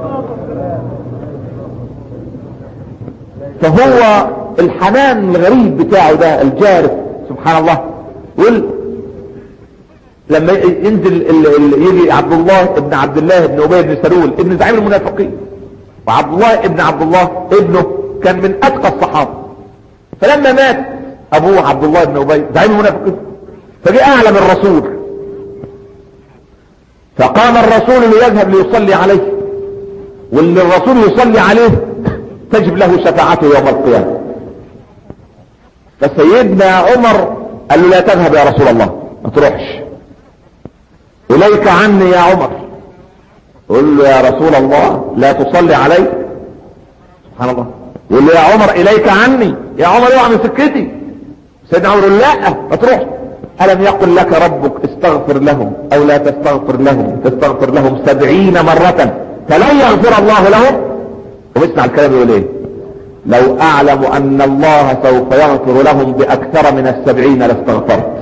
فهو الحنان الغريب بتاعه ده الجارف سبحان الله يقول لما ينزل ال ال يجي عبد الله ابن عبد الله ابن ابي بن سلول ابن زعيم المنافقين وعبد الله ابن عبد الله ابنه كان من اتقى الصحابه فلما مات ابوه عبد الله بن ابي زعيم المنافقين فجاء اعلم الرسول فقام الرسول ليذهب ليصلي عليه واللي الرسول يصلي عليه تجب له شفاعته يوم القيامة فسيدنا عمر قال له لا تذهب يا رسول الله ما تروحش اليك عني يا عمر قل له يا رسول الله لا تصلي علي سبحان الله يقول له يا عمر اليك عني يا عمر اوعى من سكتي سيدنا عمر يقول لا ما تروحش ألم يقل لك ربك استغفر لهم أو لا تستغفر لهم تستغفر لهم سبعين مرة فلن يغفر الله لهم واسمع الكلام يقول ايه لو أعلم أن الله سوف يغفر لهم بأكثر من السبعين لاستغفرت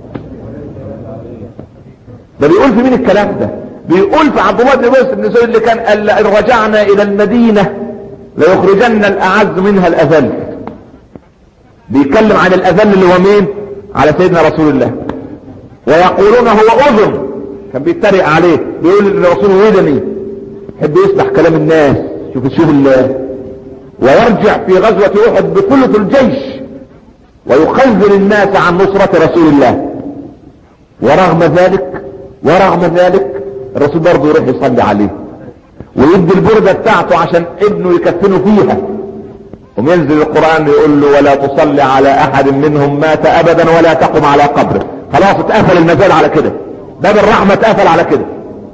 ده بيقول في مين الكلام ده بيقول في عبد الله بن بس بن سعيد اللي كان قال إن رجعنا إلى المدينة ليخرجن الأعز منها الأذل بيتكلم عن الأذل اللي هو مين على سيدنا رسول الله ويقولون هو اذن كان بيتريق عليه بيقول ان الرسول ودني يحب يسمع كلام الناس شوف شوف الله ويرجع في غزوة احد بثلث الجيش ويخذل الناس عن نصرة رسول الله ورغم ذلك ورغم ذلك الرسول برضه يروح يصلي عليه ويدي البردة بتاعته عشان ابنه يكفنه فيها وينزل القرآن يقول له ولا تصلي على احد منهم مات ابدا ولا تقم على قبره خلاص اتقفل المجال على كده باب الرحمة اتقفل على كده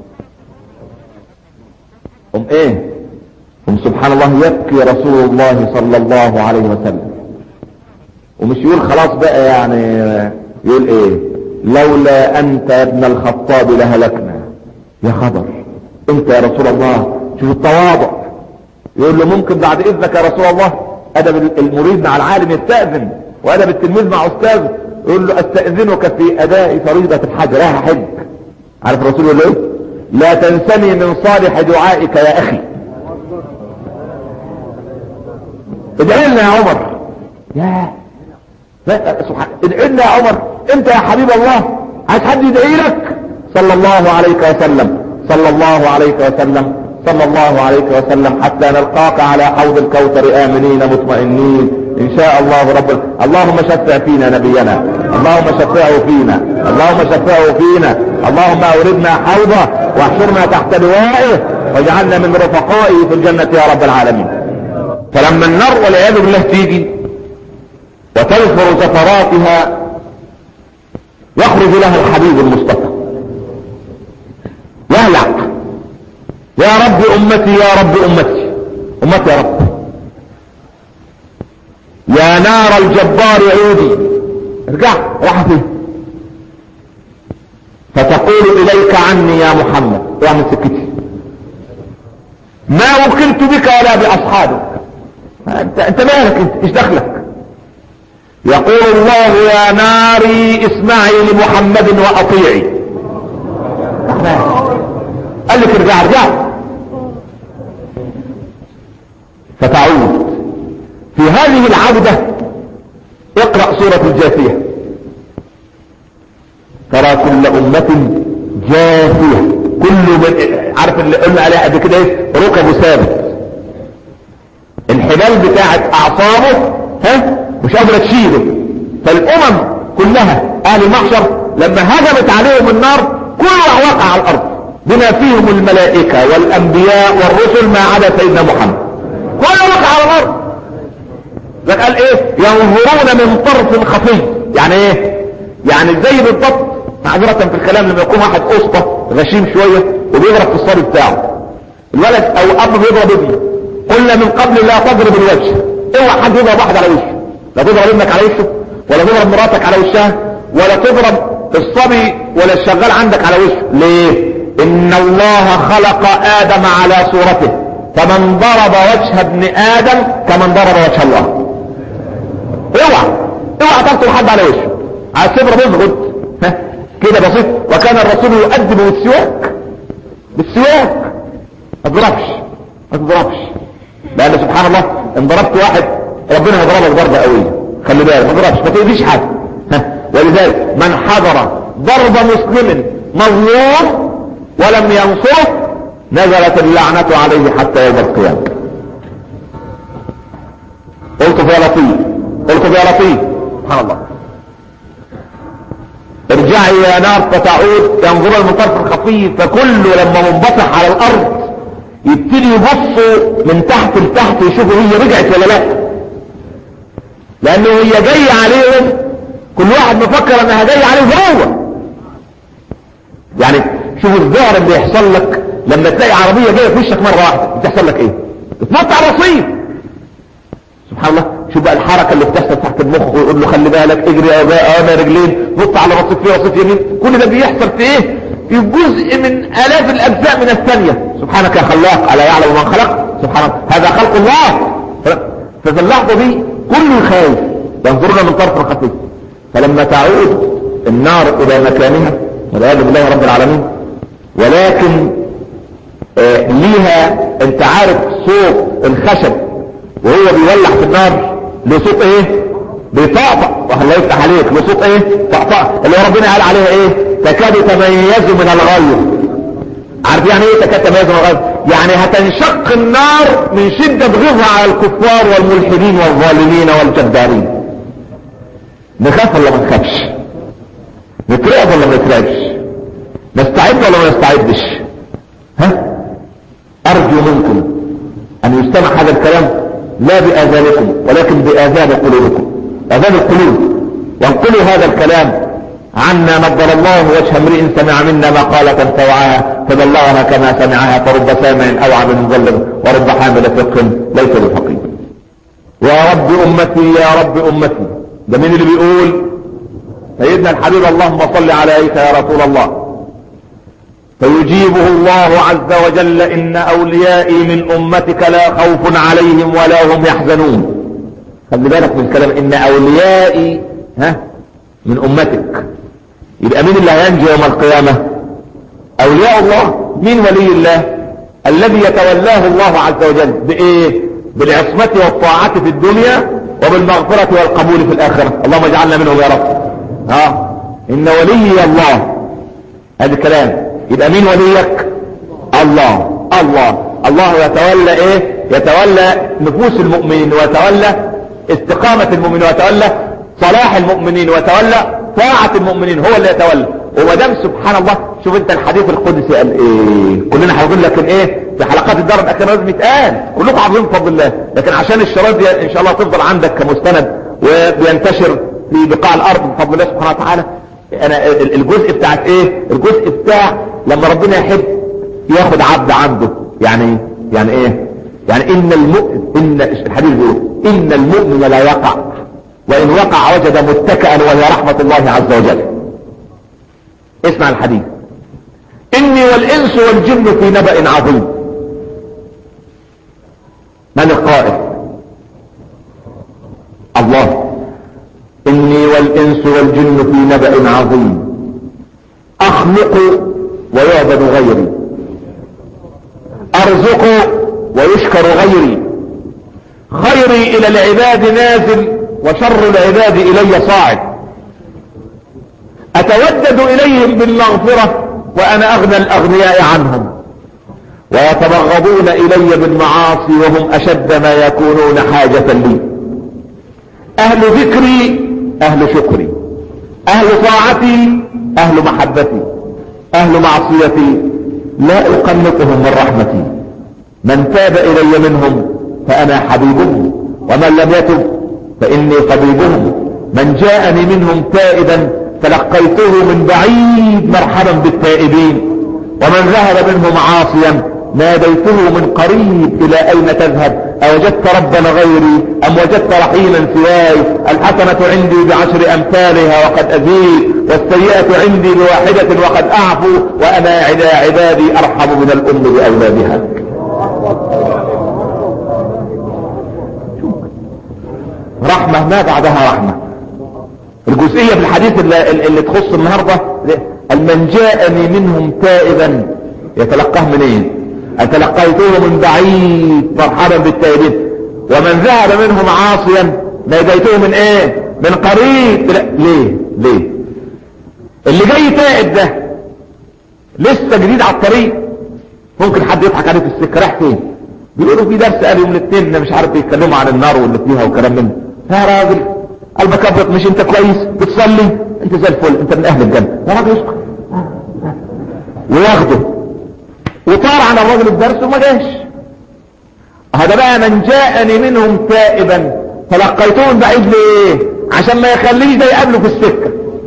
ام ايه ام سبحان الله يبكي رسول الله صلى الله عليه وسلم ومش يقول خلاص بقى يعني يقول ايه لولا انت يا ابن الخطاب لهلكنا يا خبر انت يا رسول الله شوف التواضع يقول له ممكن بعد اذنك يا رسول الله ادب المريد مع العالم يستأذن وادب التلميذ مع استاذ يقول له استأذنك في اداء فريضة الحج رايح حج عارف الرسول يقول له ايه لا تنسني من صالح دعائك يا اخي ادعي لنا يا عمر يا سبحان ادعي لنا يا عمر انت يا حبيب الله عايز حد يدعي لك صلى الله عليك وسلم صلى الله عليك وسلم صلى الله عليك وسلم حتى نلقاك على حوض الكوثر آمنين مطمئنين إن شاء الله رب اللهم شفع فينا نبينا اللهم شفعه فينا اللهم شفعه فينا اللهم أوردنا حوضه واحشرنا تحت لوائه واجعلنا من رفقائه في الجنة يا رب العالمين فلما النار والعياذ بالله تيجي وتنفر زفراتها يخرج له الحبيب المصطفى يهلع يا رب امتي يا رب امتي امتي يا رب يا نار الجبار عودي ارجع راح فيه فتقول اليك عني يا محمد من سكتي ما وكلت بك ولا باصحابك انت انت مالك انت ايش دخلك يقول الله يا ناري اسمعي لمحمد واطيعي قال لك ارجع ارجع فتعود في هذه العودة اقرأ سورة الجاثية ترى كل أمة جاثية كل من عارف اللي قلنا عليها قبل كده ايه ركبه ثابت الحبال بتاعت اعصابه ها مش قادره تشيله فالامم كلها اهل المحشر لما هجمت عليهم النار كلها وقع على الارض بما فيهم الملائكة والانبياء والرسل ما عدا سيدنا محمد كله وقع على الارض ده قال ايه ينظرون من طرف خفي يعني ايه يعني زي بالضبط معذرة في الكلام لما يكون واحد قسطة غشيم شوية وبيضرب في الصبي بتاعه الولد او اب بيضرب ابنه قلنا من قبل لا تضرب الوجه اوعى حد يضرب واحد على وشه لا تضرب ابنك على وشه ولا تضرب مراتك على وشها ولا تضرب الصبي ولا الشغال عندك على وشه ليه ان الله خلق ادم على صورته فمن ضرب وجه ابن ادم كمن ضرب وجه الله اوعى اوعى تقتل حد على وشه عايز تضرب اضغط كده بسيط وكان الرسول يؤدب بالسواك بالسواك ما تضربش ما تضربش لان سبحان الله ان ضربت واحد ربنا هيضربك ضربه قويه خلي بالك ما تضربش ما تؤذيش حد ولذلك من حضر ضرب مسلم مظلوم ولم ينصره نزلت اللعنة عليه حتى يوم القيامة قلت يا لطيف قلت يا لطيف سبحان الله ارجعي يا نار فتعود ينظر المطرف الخفي فكله لما منبطح على الارض يبتدي يبصوا من تحت لتحت يشوفوا هي رجعت ولا لا لانه هي جاية عليهم كل واحد مفكر انها جاية عليه هو يعني شوف الظهر اللي يحصل لك لما تلاقي عربية جاية في وشك مرة واحدة بتحصل لك ايه تنط على الرصيف سبحان الله شوف بقى الحركة اللي بتحصل تحت المخ ويقول له خلي بالك اجري يا امام رجلين نط على رصيف فيه رصيف يمين كل ده بيحصل في ايه في جزء من الاف الاجزاء من الثانية سبحانك يا خلاق الا يعلم من خلق سبحان الله هذا خلق الله ففي اللحظة دي كله خايف ينظرنا من طرف خفيف فلما تعود النار الى مكانها والعياذ بالله رب العالمين ولكن آه ليها انت عارف صوت الخشب وهو بيولع في النار له صوت ايه بيطقطق الله يفتح عليك له صوت ايه طقطق اللي هو ربنا قال عليها ايه تكاد تميز من الغيظ عارف يعني ايه تكاد تميز من الغيظ يعني هتنشق النار من شدة غيظها على الكفار والملحدين والظالمين والجبارين نخاف ولا ما نخافش نترعب ولا ما نترعبش نستعد ولا ما نستعدش ها ارجو منكم ان يستمع هذا الكلام لا باذانكم ولكن باذان قلوبكم اذان القلوب وانقلوا هذا الكلام عنا نظر الله وجه امرئ سمع منا مقالة سوعاها فبلغها كما سمعها فرب سامع او عبد مظلم ورب حامل فقه ليس بفقيه يا رب امتي يا رب امتي ده مين اللي بيقول سيدنا الحبيب اللهم صل عليك يا رسول الله فيجيبه الله عز وجل ان اوليائي من امتك لا خوف عليهم ولا هم يحزنون خلي بالك من الكلام ان اوليائي ها من امتك يبقى مين اللي هينجي يوم القيامة اولياء الله مين ولي الله الذي يتولاه الله عز وجل بايه بالعصمة والطاعة في الدنيا وبالمغفرة والقبول في الاخرة اللهم اجعلنا منهم يا رب ها ان ولي الله هذا الكلام يبقى مين وليك الله الله الله يتولى ايه يتولى نفوس المؤمنين ويتولى استقامة المؤمنين ويتولى صلاح المؤمنين ويتولى طاعة المؤمنين هو اللي يتولى وما دام سبحان الله شوف انت الحديث القدسي قال ايه كلنا حافظين لكن ايه في حلقات الدار الاخيره لازم يتقال كلكم حافظين بفضل الله لكن عشان الشرايط دي ان شاء الله تفضل عندك كمستند وبينتشر في بقاع الارض بفضل الله سبحانه وتعالى انا الجزء بتاعت ايه الجزء بتاع لما ربنا يحب ياخد عبد عنده يعني يعني ايه يعني ان المؤمن ان الحديث بيقول ان المؤمن لا يقع وان وقع وجد متكئا وهي رحمة الله عز وجل اسمع الحديث اني والانس والجن في نبأ عظيم من القائل الله اني والانس والجن في نبأ عظيم اخلق ويعبد غيري ارزق ويشكر غيري خيري الى العباد نازل وشر العباد الي صاعد اتودد اليهم بالمغفرة وانا اغنى الاغنياء عنهم ويتبغضون الي بالمعاصي وهم اشد ما يكونون حاجة لي اهل ذكري اهل شكري اهل طاعتي اهل محبتي اهل معصيتي لا اقنطهم من رحمتي من تاب الي منهم فانا حبيبهم ومن لم يتب فاني طبيبهم من جاءني منهم تائبا تلقيته من بعيد مرحبا بالتائبين ومن ذهب منهم عاصيا ناديته من قريب الى اين تذهب اوجدت ربنا غيري ام وجدت رحيما سواي الحسنة عندي بعشر امثالها وقد ازيد والسيئة عندي بواحدة وقد اعفو وانا على عبادي ارحم من الام باولادها رحمة ما بعدها رحمة الجزئية في الحديث اللي, اللي تخص النهاردة من جاءني منهم تائبا يتلقاه منين اتلقيته من بعيد مرحبا بالتائبين ومن ذهب منهم عاصيا ناديته من ايه من قريب ليه ليه اللي جاي تائب ده لسه جديد على الطريق ممكن حد يضحك عليه في السكه راح فين بيقولوا في درس قال يوم الاثنين مش عارف بيتكلموا عن النار واللي فيها وكلام من يا راجل قلبك ابيض مش انت كويس بتصلي انت زي الفل انت من اهل الجنه يا راجل اسكت وياخده وطار على الراجل الدرس وما جاش هذا بقى من جاءني منهم تائبا تلقيته من بعيد ليه عشان ما يخليش ده يقابله في السكه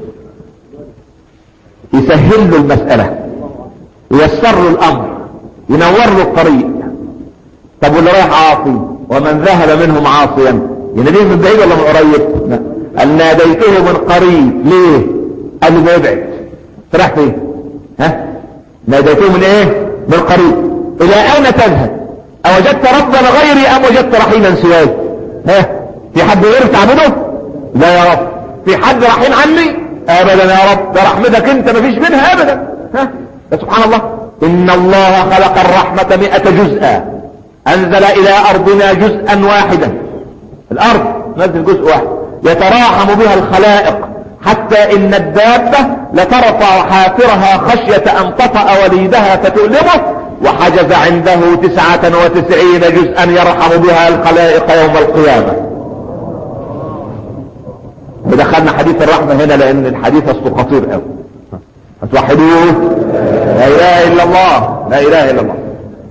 يسهل له المساله ويسر له الامر ينور له الطريق طب واللي رايح عاصي ومن ذهب منهم عاصيا يناديه من بعيد ولا من قريب لا قال ناديته من قريب ليه قال له بيبعد راح فين ها ناديته من ايه من قريب الى اين تذهب اوجدت ربنا غيري ام وجدت رحيما سواي ها في حد غير تعبده لا يا رب في حد رحيم عني ابدا يا رب ده رحمتك انت مفيش منها ابدا ها سبحان الله ان الله خلق الرحمة مئة جزءا انزل الى ارضنا جزءا واحدا الارض نزل جزء واحد يتراحم بها الخلائق حتى ان الدابة لترفع حافرها خشية ان تطأ وليدها فتؤلمه وحجز عنده تسعة وتسعين جزءا يرحم بها الخلائق يوم القيامة ودخلنا حديث الرحمة هنا لان الحديث اصله خطير قوي هتوحدوه لا اله الا الله لا اله الا الله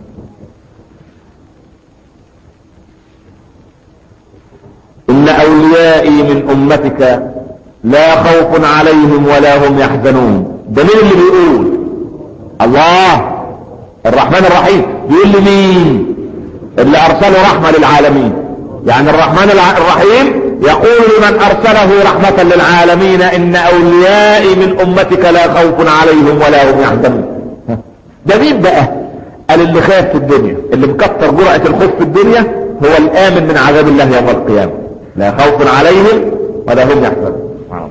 ان اوليائي من امتك لا خوف عليهم ولا هم يحزنون ده مين اللي بيقول الله الرحمن الرحيم بيقول لي مين اللي ارسله رحمة للعالمين يعني الرحمن الرحيم يقول لمن ارسله رحمة للعالمين ان اوليائي من امتك لا خوف عليهم ولا هم يحزنون ده مين بقى قال اللي خاف في الدنيا اللي مكتر جرعة الخوف في الدنيا هو الامن من عذاب الله يوم القيامة لا خوف عليهم ولا هم يحزنون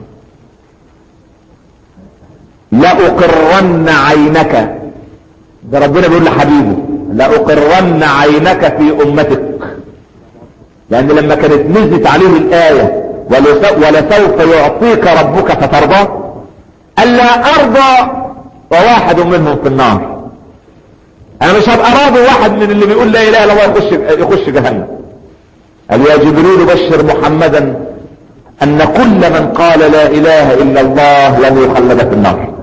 لأقرن عينك ده ربنا بيقول لحبيبه لأقرن عينك في أمتك لأن لما كانت نزلت عليه الآية ولسوف يعطيك ربك فترضى ألا أرضى وواحد منهم في النار أنا مش هبقى راضي واحد من اللي بيقول لا إله إلا الله يخش, يخش جهنم قال يا جبريل بشر محمدا أن كل من قال لا إله إلا الله لن يخلد في النار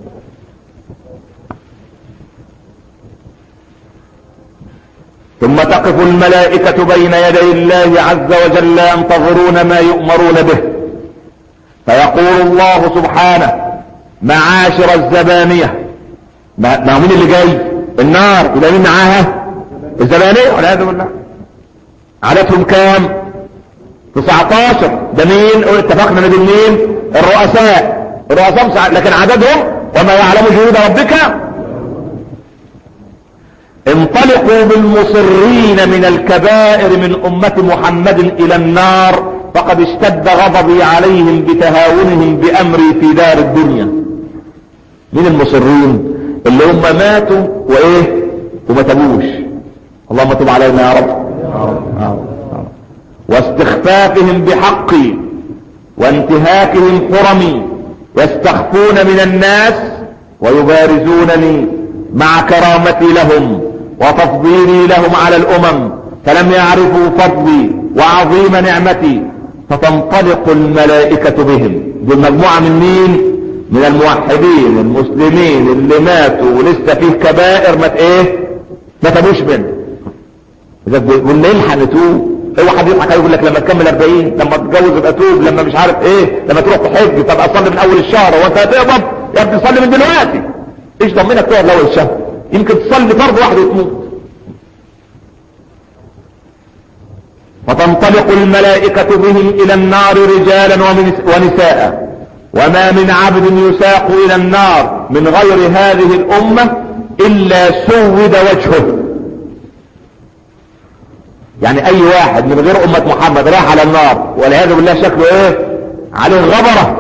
ثم تقف الملائكة بين يدي الله عز وجل ينتظرون ما يؤمرون به فيقول الله سبحانه معاشر الزبانية ما مين اللي جاي النار إذا مين معاها الزبانية والعياذ بالله عددهم كام 19 ده مين اتفقنا من مين الرؤساء الرؤساء لكن عددهم وما يعلم جنود ربك انطلقوا بالمصرين من الكبائر من امة محمد الى النار فقد اشتد غضبي عليهم بتهاونهم بامري في دار الدنيا من المصرين اللي هم ماتوا وايه وما تبوش اللهم تب علينا يا رب واستخفافهم بحقي وانتهاكهم حرمي يستخفون من الناس ويبارزونني مع كرامتي لهم وتفضيلي لهم على الامم فلم يعرفوا فضلي وعظيم نعمتي فتنطلق الملائكة بهم دول مجموعة من مين من الموحدين المسلمين اللي ماتوا ولسه فيه كبائر ما ايه ما تبوش منه والنلحق نتوب هو حد يضحك يقول لك لما تكمل 40 لما تتجوز يبقى توب لما مش عارف ايه لما تروح تحج طب اصلي من اول الشهر وانت هتقبض يا ابني صلي من دلوقتي ايش ضمنك تقعد اول الشهر يمكن تصلي فرض واحد وتموت فتنطلق الملائكة بهم الى النار رجالا ونساء وما من عبد يساق الى النار من غير هذه الامة الا سود وجهه يعني اي واحد من غير امة محمد راح على النار والعياذ بالله شكله ايه عليه غبرة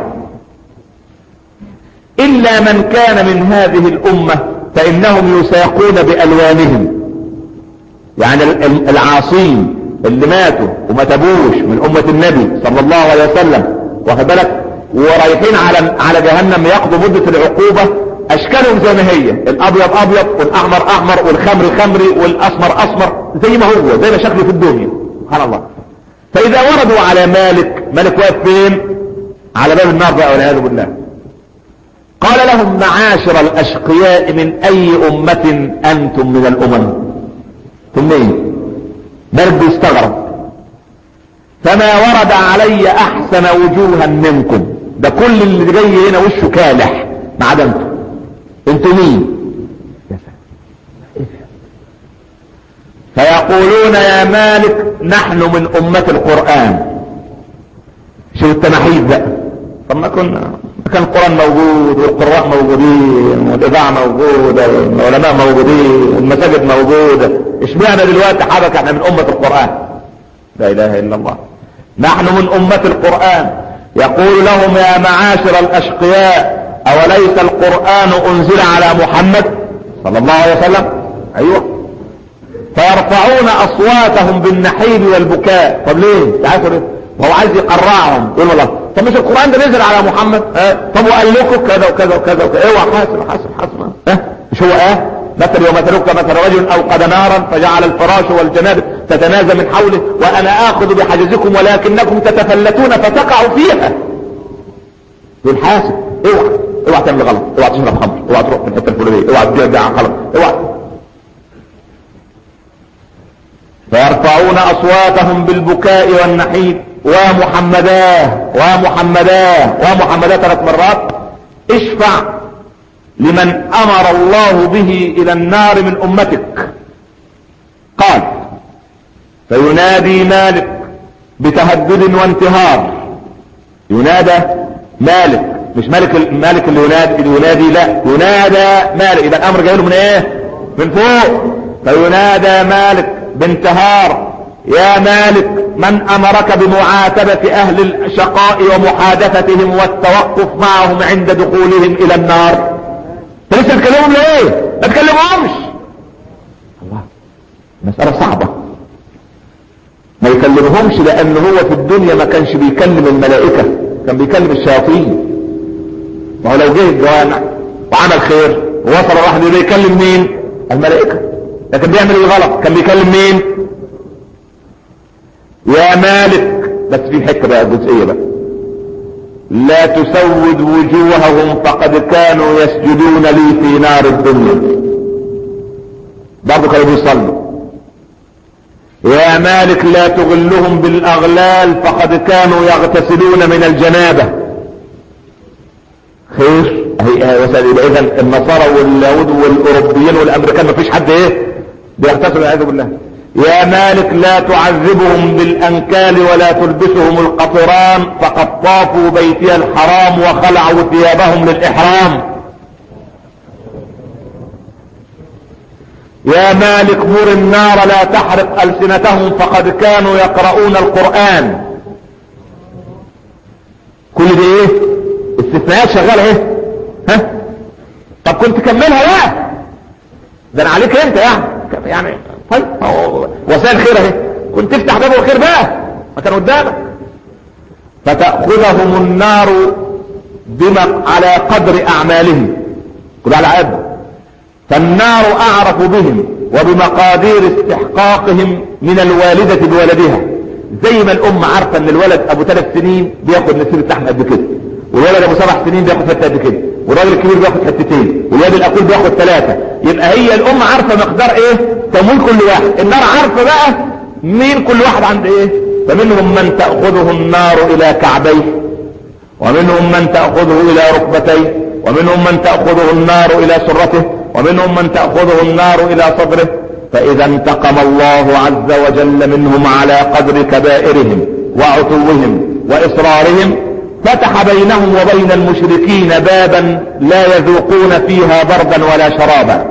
الا من كان من هذه الامة فانهم يساقون بالوانهم يعني العاصين اللي ماتوا وما تبوش من امة النبي صلى الله عليه وسلم واخد بالك ورايحين على على جهنم يقضوا مدة العقوبة اشكالهم زي ما هي الابيض ابيض والاحمر احمر والخمر خمري والاسمر اسمر زي ما هو زي ما شكله في الدنيا سبحان الله فاذا وردوا على مالك مالك واقف فين على باب النار بقى والعياذ بالله قال لهم معاشر الاشقياء من اي امة انتم من الامم ثم ايه برد استغرب فما ورد علي احسن وجوها منكم ده كل اللي جاي هنا وشه كالح ما عدا انتم انتوا مين فيقولون يا مالك نحن من امة القرآن شو التمحيد بقى طب ما كنا كان القرآن موجود والقراء موجودين والاذاعة موجودة والعلماء موجودين والمساجد موجودة اشمعنى دلوقتي حركة احنا من امة القرآن لا اله الا الله نحن من امة القرآن يقول لهم يا معاشر الاشقياء اوليس القرآن انزل على محمد صلى الله عليه وسلم ايوه فيرفعون اصواتهم بالنحيب والبكاء طب ليه تعالوا ليه وهو عايز يقرعهم يقول الله طب مش القرآن ده نزل على محمد اه طب وقال لكم كذا وكذا وكذا وكذا اوعى حاسب حاسب حاسب اه مش هو اه مثل ومثلك مثل رجل اوقد نارا فجعل الفراش والجناب تتنازى من حوله وانا اخذ بحجزكم ولكنكم تتفلتون فتقعوا فيها يقول حاسب اوعى اوعى تعمل غلط اوعى تشرب خمر اوعى تروح في الحته الفلانيه اوعى ترجع غلط اوعى فيرفعون اصواتهم بالبكاء والنحيب ومحمداه ومحمداه ومحمداه ثلاث مرات اشفع لمن امر الله به الى النار من امتك قال فينادي مالك بتهدد وانتهار ينادى مالك مش مالك مالك اللي ينادي اللي ينادي لا ينادى مالك يبقى الامر جاي له من ايه من فوق فينادى مالك بانتهار يا مالك من امرك بمعاتبة اهل الشقاء ومحادثتهم والتوقف معهم عند دخولهم الى النار انت لسه تكلمهم ليه ما تكلمهمش الله مسألة صعبة ما يكلمهمش لان هو في الدنيا ما كانش بيكلم الملائكة كان بيكلم الشياطين ما هو لو جه الجوامع وعمل خير ووصل الواحد يقول يكلم مين الملائكة لكن بيعمل ايه غلط كان بيكلم مين يا مالك بس في حته بقى جزئيه بقى لا تسود وجوههم فقد كانوا يسجدون لي في نار الدنيا برضه كانوا بيصلوا يا مالك لا تغلهم بالاغلال فقد كانوا يغتسلون من الجنابه خير هي اذا النصارى واليهود والاوروبيين والامريكان ما فيش حد ايه بيغتسل والعياذ بالله يا مالك لا تعذبهم بالانكال ولا تلبسهم القطران فقد طافوا بيتي الحرام وخلعوا ثيابهم للاحرام يا مالك مر النار لا تحرق السنتهم فقد كانوا يقرؤون القرآن كل دي ايه استثناءات شغالة ايه ها طب كنت كملها بقى ده انا عليك انت يعني يعني طيب وسائل خير اهي كنت تفتح باب الخير بقى ما كان قدامك فتأخذهم النار بما على قدر اعمالهم كل على قد فالنار اعرف بهم وبمقادير استحقاقهم من الوالدة بولدها زي ما الام عارفة ان الولد ابو ثلاث سنين بياخد نسير لحم قد كده والولد ابو سبع سنين بياخد حته قد كده والراجل الكبير بياخد حتتين والواد الاقول بياخد ثلاثة يبقى هي الام عارفة مقدار ايه تمويل كل واحد النار عارفة بقى مين كل واحد عند ايه فمنهم من تأخذه النار الى كعبيه ومنهم من تأخذه الى ركبتيه ومنهم من تأخذه النار الى سرته ومنهم من تأخذه النار الى صدره فاذا انتقم الله عز وجل منهم على قدر كبائرهم وعتوهم واصرارهم فتح بينهم وبين المشركين بابا لا يذوقون فيها بردا ولا شرابا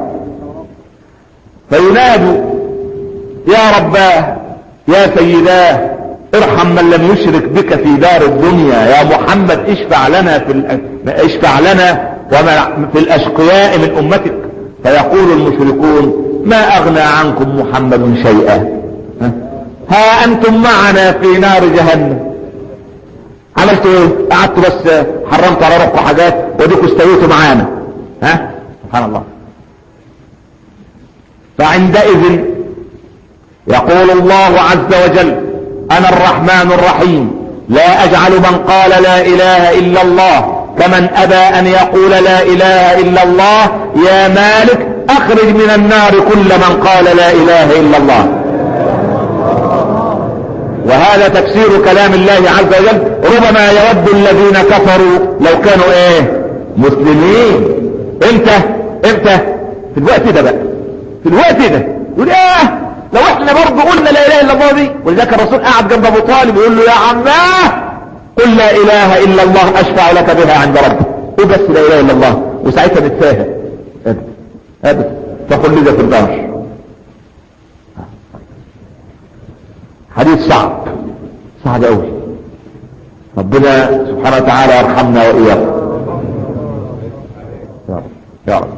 فينادوا يا رباه يا سيداه ارحم من لم يشرك بك في دار الدنيا يا محمد اشفع لنا في ال... اشفع لنا وما في الاشقياء من امتك فيقول المشركون ما اغنى عنكم محمد شيئا ها, ها انتم معنا في نار جهنم عملتوا ايه قعدتوا بس حرمت على روحكم حاجات وديكوا استويتوا معانا ها سبحان الله فعندئذ يقول الله عز وجل انا الرحمن الرحيم لا اجعل من قال لا اله الا الله كمن ابى ان يقول لا اله الا الله يا مالك اخرج من النار كل من قال لا اله الا الله وهذا تفسير كلام الله عز وجل ربما يود الذين كفروا لو كانوا ايه مسلمين امتى امتى في الوقت ده بقى في الوقت ده يقول ايه لو احنا برضه قلنا لا اله الا الله دي ولذلك الرسول قعد جنب ابو طالب يقول له يا عماه قل لا اله الا الله اشفع لك بها عند ربك قل بس لا اله الا الله وساعتها نتفاهم ابدا ابدا فخلد في الدار حديث صعب صعب قوي ربنا سبحانه وتعالى يرحمنا واياكم يا رب يا رب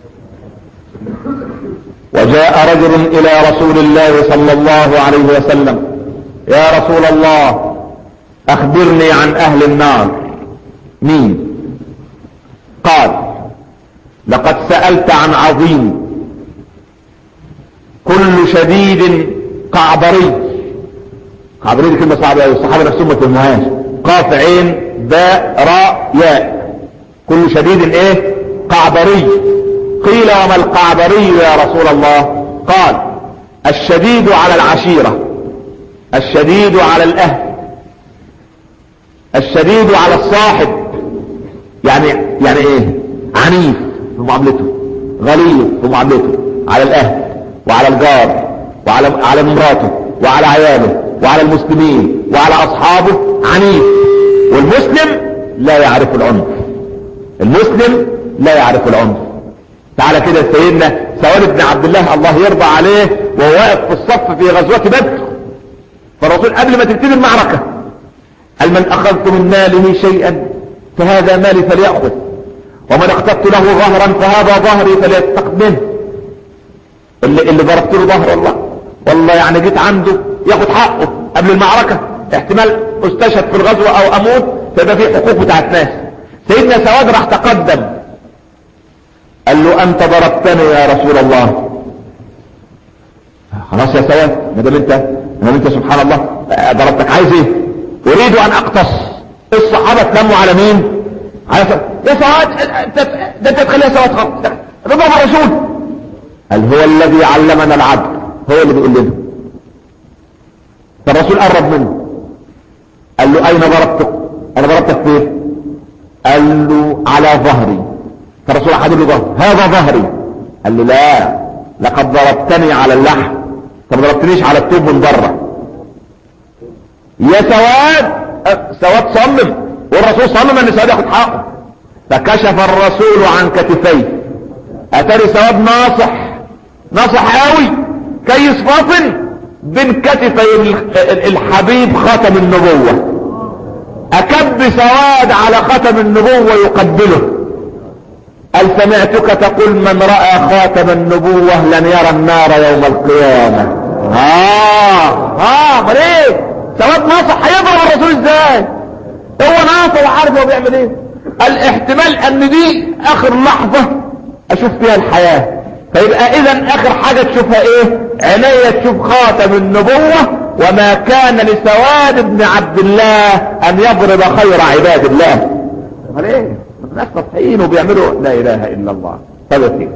وجاء رجل الى رسول الله صلى الله عليه وسلم يا رسول الله اخبرني عن اهل النار مين قال لقد سألت عن عظيم كل شديد قعبري قعبري دي كلمة صعبة قوي الصحابة نفسهم ما فهموهاش قاف عين باء راء ياء كل شديد ايه قعبري قيل وما القعبري يا رسول الله قال الشديد على العشيرة الشديد على الاهل الشديد على الصاحب يعني يعني ايه عنيف في معاملته غليظ في معاملته على الاهل وعلى الجار وعلى على مراته وعلى عياله وعلى المسلمين وعلى اصحابه عنيف والمسلم لا يعرف العنف المسلم لا يعرف العنف تعالى كده سيدنا سواد بن عبد الله الله يرضى عليه وهو واقف في الصف في غزوة بدر فالرسول قبل ما تبتدي المعركة قال من اخذت من ماله شيئا فهذا مالي فليأخذ ومن اخترت له ظهرا فهذا ظهري فليستقد منه اللي, اللي ضربت له ظهر والله والله يعني جيت عنده ياخد حقه قبل المعركة احتمال استشهد في الغزوة او اموت فيبقى في حقوق بتاعت ناس سيدنا سواد راح تقدم قال له انت ضربتني يا رسول الله خلاص يا سواد ما دام انت ما دام انت سبحان الله ضربتك عايز ايه اريد ان اقتص الصحابة تلموا على مين على سواد يا سواد ده انت تخليها سواد خالص رضا الرسول قال هو الذي علمنا العدل هو اللي بيقول لنا فالرسول قرب منه قال له اين ضربتك انا ضربتك فين قال له على ظهري فالرسول حدد له ظهر هذا ظهري قال له لا لقد ضربتني على اللحم فما ضربتنيش على الطوب من بره يا سواد سواد صمم والرسول صمم ان سواد ياخد حقه فكشف الرسول عن كتفيه اتاري سواد ناصح ناصح قوي كيس فاطن بين كتفي الحبيب ختم النبوة اكب سواد على ختم النبوة يقبله قال سمعتك تقول من رأى خاتم النبوة لن يرى النار يوم القيامة اه اه امال ايه سواد ناصح هيضرب الرسول ازاي هو ناصح وعارف هو بيعمل ايه الاحتمال ان دي اخر لحظة اشوف فيها الحياة فيبقى اذا اخر حاجة تشوفها ايه عينيا تشوف خاتم النبوة وما كان لسواد ابن عبد الله ان يضرب خير عباد الله امال ايه الناس نصحين وبيعملوا لا اله الا الله طيب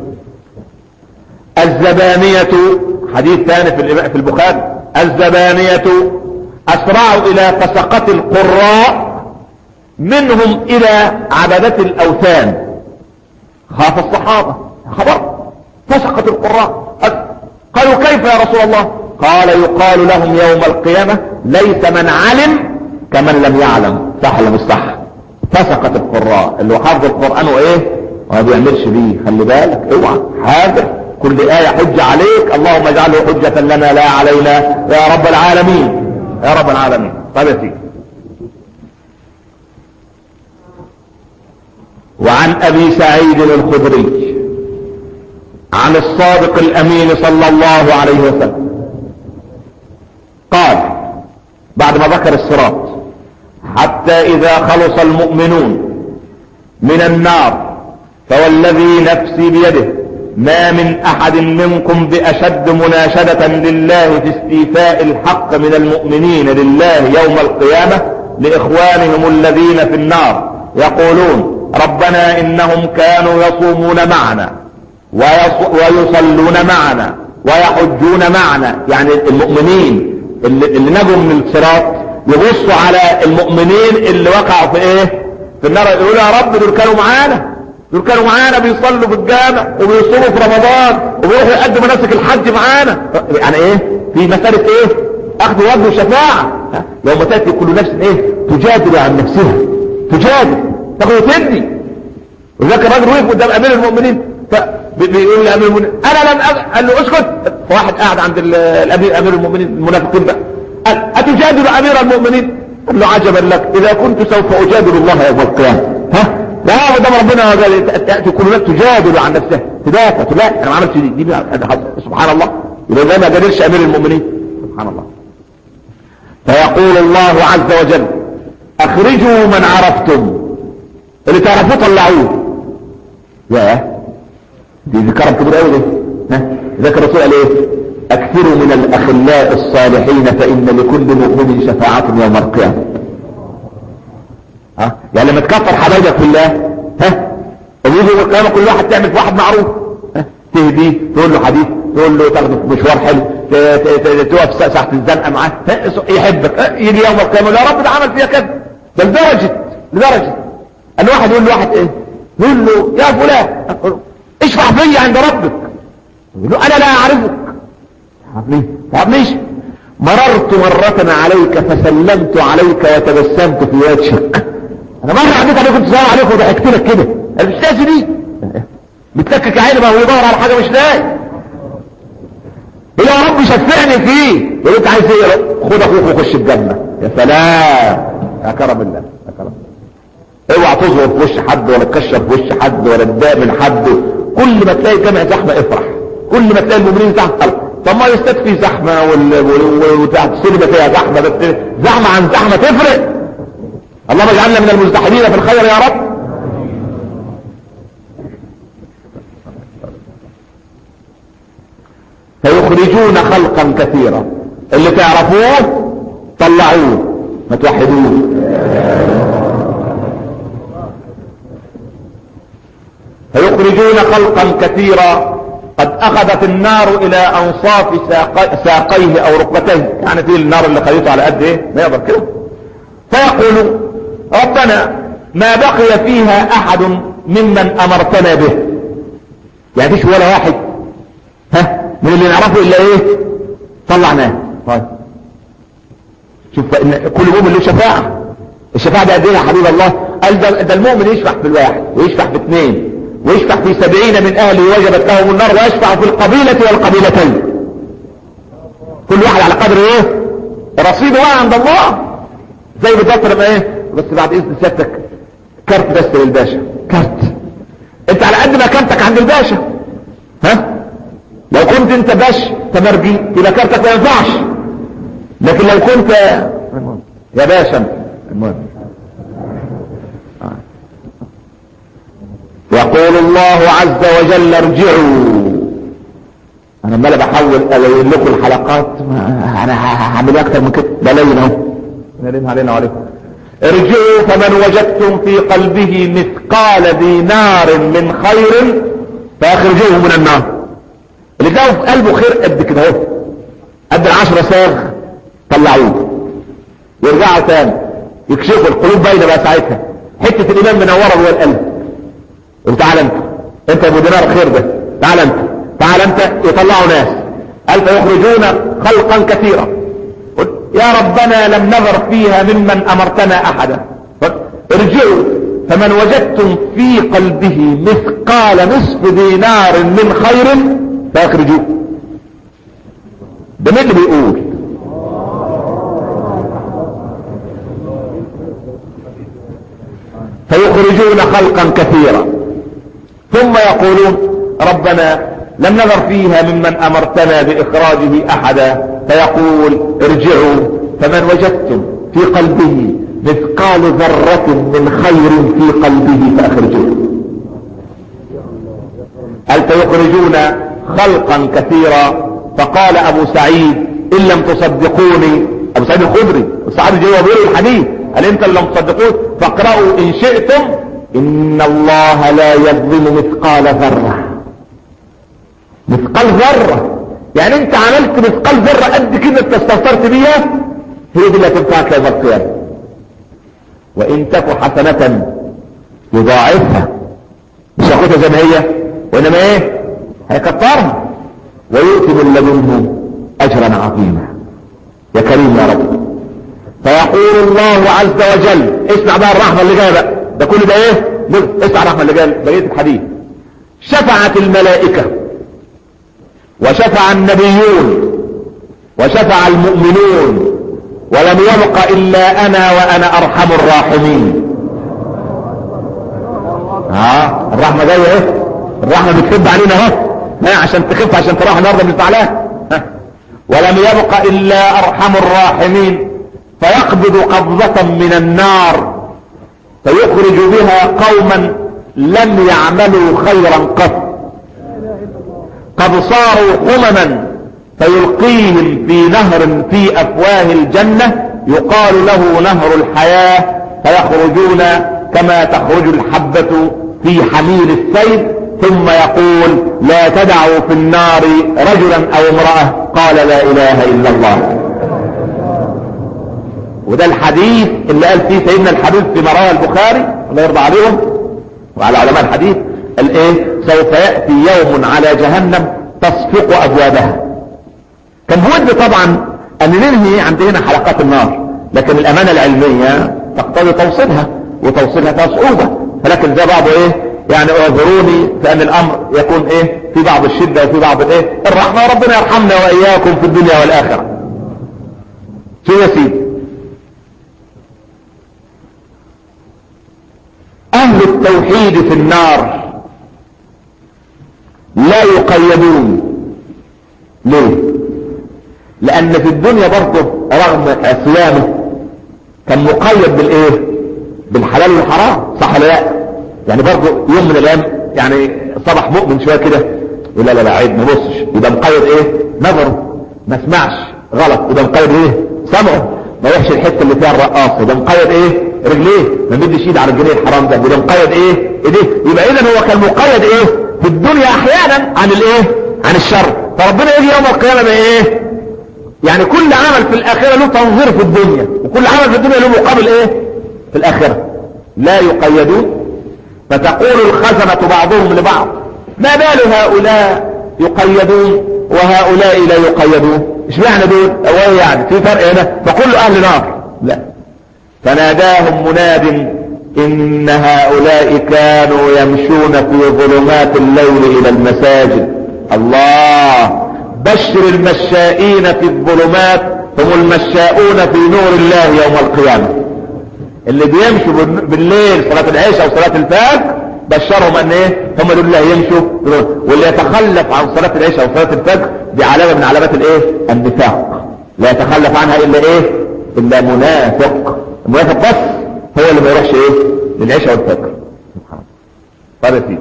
الزبانية حديث ثاني في البخاري الزبانية اسرعوا الى فسقة القراء منهم الى عبدة الاوثان خاف الصحابة خبر فسقت القراء قالوا كيف يا رسول الله قال يقال لهم يوم القيامة ليس من علم كمن لم يعلم صح ولا مش صح فسقت القراء اللي هو حافظ القرآن وايه وما بيعملش بيه خلي بالك اوعى حاضر كل آية حجة عليك اللهم اجعله حجة لنا لا علينا يا رب العالمين يا رب العالمين طيب يا سيدي وعن ابي سعيد الخدري عن الصادق الامين صلى الله عليه وسلم قال بعد ما ذكر الصراط حتى اذا خلص المؤمنون من النار فوالذي نفسي بيده ما من احد منكم باشد مناشدة لله في استيفاء الحق من المؤمنين لله يوم القيامة لاخوانهم الذين في النار يقولون ربنا انهم كانوا يصومون معنا ويصلون معنا ويحجون معنا يعني المؤمنين اللي, اللي نجوا من الصراط يبصوا على المؤمنين اللي وقعوا في ايه في النار يقولوا يا رب دول كانوا معانا دول كانوا معانا بيصلوا في الجامع وبيصوموا في رمضان وبيروحوا يقدموا مناسك الحج معانا يعني ايه في مسألة ايه اخذ وجه الشفاعة يوم تأتي كل نفس ايه تجادل عن نفسها تجادل تاخد وتدي وذاك الراجل وقف قدام امير المؤمنين فبيقول لامير المؤمنين انا لم أ... قال له اسكت فواحد قاعد عند الامير امير المؤمنين المنافقين بقى قال اتجادل امير المؤمنين قال له عجبا لك اذا كنت سوف اجادل الله يوم القيامه ها لا قدام ربنا قال تاتي كل نفس تجادل عن نفسها تدافع تدافع انا ما عملتش دي, دي سبحان الله يبقى زي ما جادلش امير المؤمنين سبحان الله فيقول الله عز وجل اخرجوا من عرفتم اللي تعرفوه طلعوه يا دي ذكرى كبير قوي ده ها ذكر الرسول قال ايه اكثروا من الاخلاء الصالحين فان لكل مؤمن شفاعة يوم القيامة ها يعني لما تكفر حبايبك في الله ها ويجي يوم القيامة كل واحد تعمل في واحد معروف ها تهديه تقول له حديث تقول له تاخده في مشوار حلو ت- ت- ت- تقف ساعة الزنقة معاه ها، يحبك ها، يجي يوم القيامة يقول يا رب ده عمل فيها كذا ده لدرجة لدرجة ان واحد يقول له واحد ايه يقول له يا فلان يقول له، اشفع في عند ربك يقول له انا لا اعرفك تعرفني تعرفنيش مررت مرة عليك فسلمت عليك وتبسمت في وجهك انا مرة عديت عليك كنت سلام عليك وضحكت لك كده انا مش ناسي دي بتلكك عيني ما هو يدور على حاجة مش لاقي يا رب شفعني فيه يقول انت عايز ايه يا رب؟ خد اخوك وخش الجنة يا سلام يا كرم الله يا كرم اوعى تظهر في وش حد ولا تكشر في وش حد ولا تضايق من حد كل ما تلاقي جامع زحمه افرح كل ما تلاقي المؤمنين زحمه افرح طب ما يستكفي زحمه وال- وال- وتحت السينما فيها زحمه بس زحمه عن زحمه تفرق اللهم اجعلنا من المزدحمين في الخير يا رب فيخرجون خلقا كثيرا اللي تعرفوه طلعوه ما توحدوه فيخرجون خلقا كثيرا قد اخذت النار الى انصاف ساق- ساقيه او ركبتيه يعني في النار اللي خليته على قد ايه ما يقدر كده فيقول ربنا ما بقي فيها احد ممن امرتنا به يعني فيش ولا واحد ها من اللي نعرفه الا ايه طلعناه طيب شوف إن كل مؤمن له شفاعة الشفاعة دي قد ايه يا حبيب الله قال ده, ده المؤمن يشفع في الواحد ويشفع في اثنين ويشفع في سبعين من اهله وجبت لهم النار ويشفع في القبيلة والقبيلتين كل واحد على قدر ايه رصيده بقى عند الله زي بالظبط لما ايه بس بعد اذن سيادتك كارت بس للباشا كارت انت على قد ما كارتك عند الباشا ها لو كنت انت باش تمرجي يبقى كارتك ما ينفعش لكن لو كنت يا باشا المهم يقول الله عز وجل ارجعوا انا عمال بحاول الين لكم الحلقات ما انا هعمل اكتر من كده بلين اهو نلم علينا وعليكم ارجعوا فمن وجدتم في قلبه مثقال دينار من خير فاخرجوه من النار اللي جاوا في قلبه خير قد كده اهو قد العشرة صاغ طلعوه يرجعوا تاني يكشفوا القلوب باينه بقى ساعتها حته الايمان منوره جوه القلب قول تعال انت انت ابو دينار الخير ده تعال انت تعال انت يطلعوا ناس قال فيخرجون خلقا كثيرا قل يا ربنا لم نظر فيها ممن امرتنا احدا قل ارجعوا فمن وجدتم في قلبه مثقال نصف دينار من خير فاخرجوه ده مين اللي بيقول فيخرجون خلقا كثيرا ثم يقولون ربنا لم نذر فيها ممن امرتنا باخراجه احدا فيقول ارجعوا فمن وجدتم في قلبه مثقال ذرة من خير في قلبه فاخرجوه هل فيخرجون خلقا كثيرا فقال ابو سعيد ان لم تصدقوني ابو سعيد الخدري الصحابي جاي وبيقول الحديث قال انت لم تصدقون فاقرأوا ان شئتم ان الله لا يظلم مثقال ذرة مثقال ذرة يعني انت عملت مثقال ذرة قد كده انت استهترت بيها هي دي اللي هتنفعك يوم القيامة وان تك حسنة يضاعفها مش ياخدها زي ما هي وانما ايه هيكترها ويؤتي من لدنه اجرا عظيما يا كريم يا رب فيقول الله عز وجل اسمع بقى الرحمة اللي جايه بقى ده كل ده ايه اسمع الرحمة اللي جايه بقية الحديث شفعت الملائكة وشفع النبيون وشفع المؤمنون ولم يبق الا انا وانا ارحم الراحمين ها الرحمة جاية ايه الرحمة بتخب علينا اهو ها عشان تخف عشان تروح النهارده من زعلان ولم يبق الا ارحم الراحمين فيقبض قبضة من النار فيخرج بها قوما لم يعملوا خيرا قط قد صاروا حمما فيلقيهم في نهر في افواه الجنة يقال له نهر الحياة فيخرجون كما تخرج الحبة في حميل السيل ثم يقول لا تدعوا في النار رجلا او امرأة قال لا اله الا الله وده الحديث اللي قال فيه سيدنا الحبيب في مرايا البخاري الله يرضى عليهم وعلى علماء الحديث قال ايه سوف يأتي يوم على جهنم تصفق ابوابها كان بود طبعا ان ننهي عندنا حلقات النار لكن الامانة العلمية تقتضي توصيلها وتوصيلها فيها صعوبة ولكن زي بعض ايه يعني اعذروني فان الامر يكون ايه في بعض الشدة وفي بعض الايه الرحمة ربنا يرحمنا واياكم في الدنيا والاخرة شو يا سيدي اهل التوحيد في النار لا يقيدون ليه لان في الدنيا برضه رغم عصيانه كان مقيد بالايه بالحلال والحرام صح ولا لا يعني برضه يوم من الايام يعني صبح مؤمن شويه كده يقول لا لا لا عيب ما بصش يبقى مقيد ايه نظره ما سمعش غلط يبقى مقيد ايه سمعه ما يحش الحته اللي فيها الرقاص يبقى مقيد ايه رجليه ما مدش ايد على الجنيه الحرام ده يبقى مقيد ايه ايديه يبقى اذا هو كان مقيد ايه في الدنيا احيانا عن الايه عن الشر فربنا يجي يوم القيامه بايه يعني كل عمل في الاخره له تنظير في الدنيا وكل عمل في الدنيا له مقابل ايه في الاخره لا يقيدون فتقول الخزنة بعضهم لبعض ما بال هؤلاء يقيدون وهؤلاء لا يقيدون ايش معنى دول هو يعني في فرق هنا فكل اهل نار لا فناداهم مناد ان هؤلاء كانوا يمشون في ظلمات الليل الى المساجد الله بشر المشائين في الظلمات هم المشاؤون في نور الله يوم القيامة اللي بيمشوا بالليل صلاة العشاء وصلاة الفجر بشرهم ان ايه هم دول اللي هيمشوا واللي يتخلف عن صلاة العشاء وصلاة الفجر دي علامة من علامات الايه النفاق لا يتخلف عنها الا ايه الا منافق المنافق بس هو اللي ما يروحش ايه للعشاء والفجر طيب يا سيدي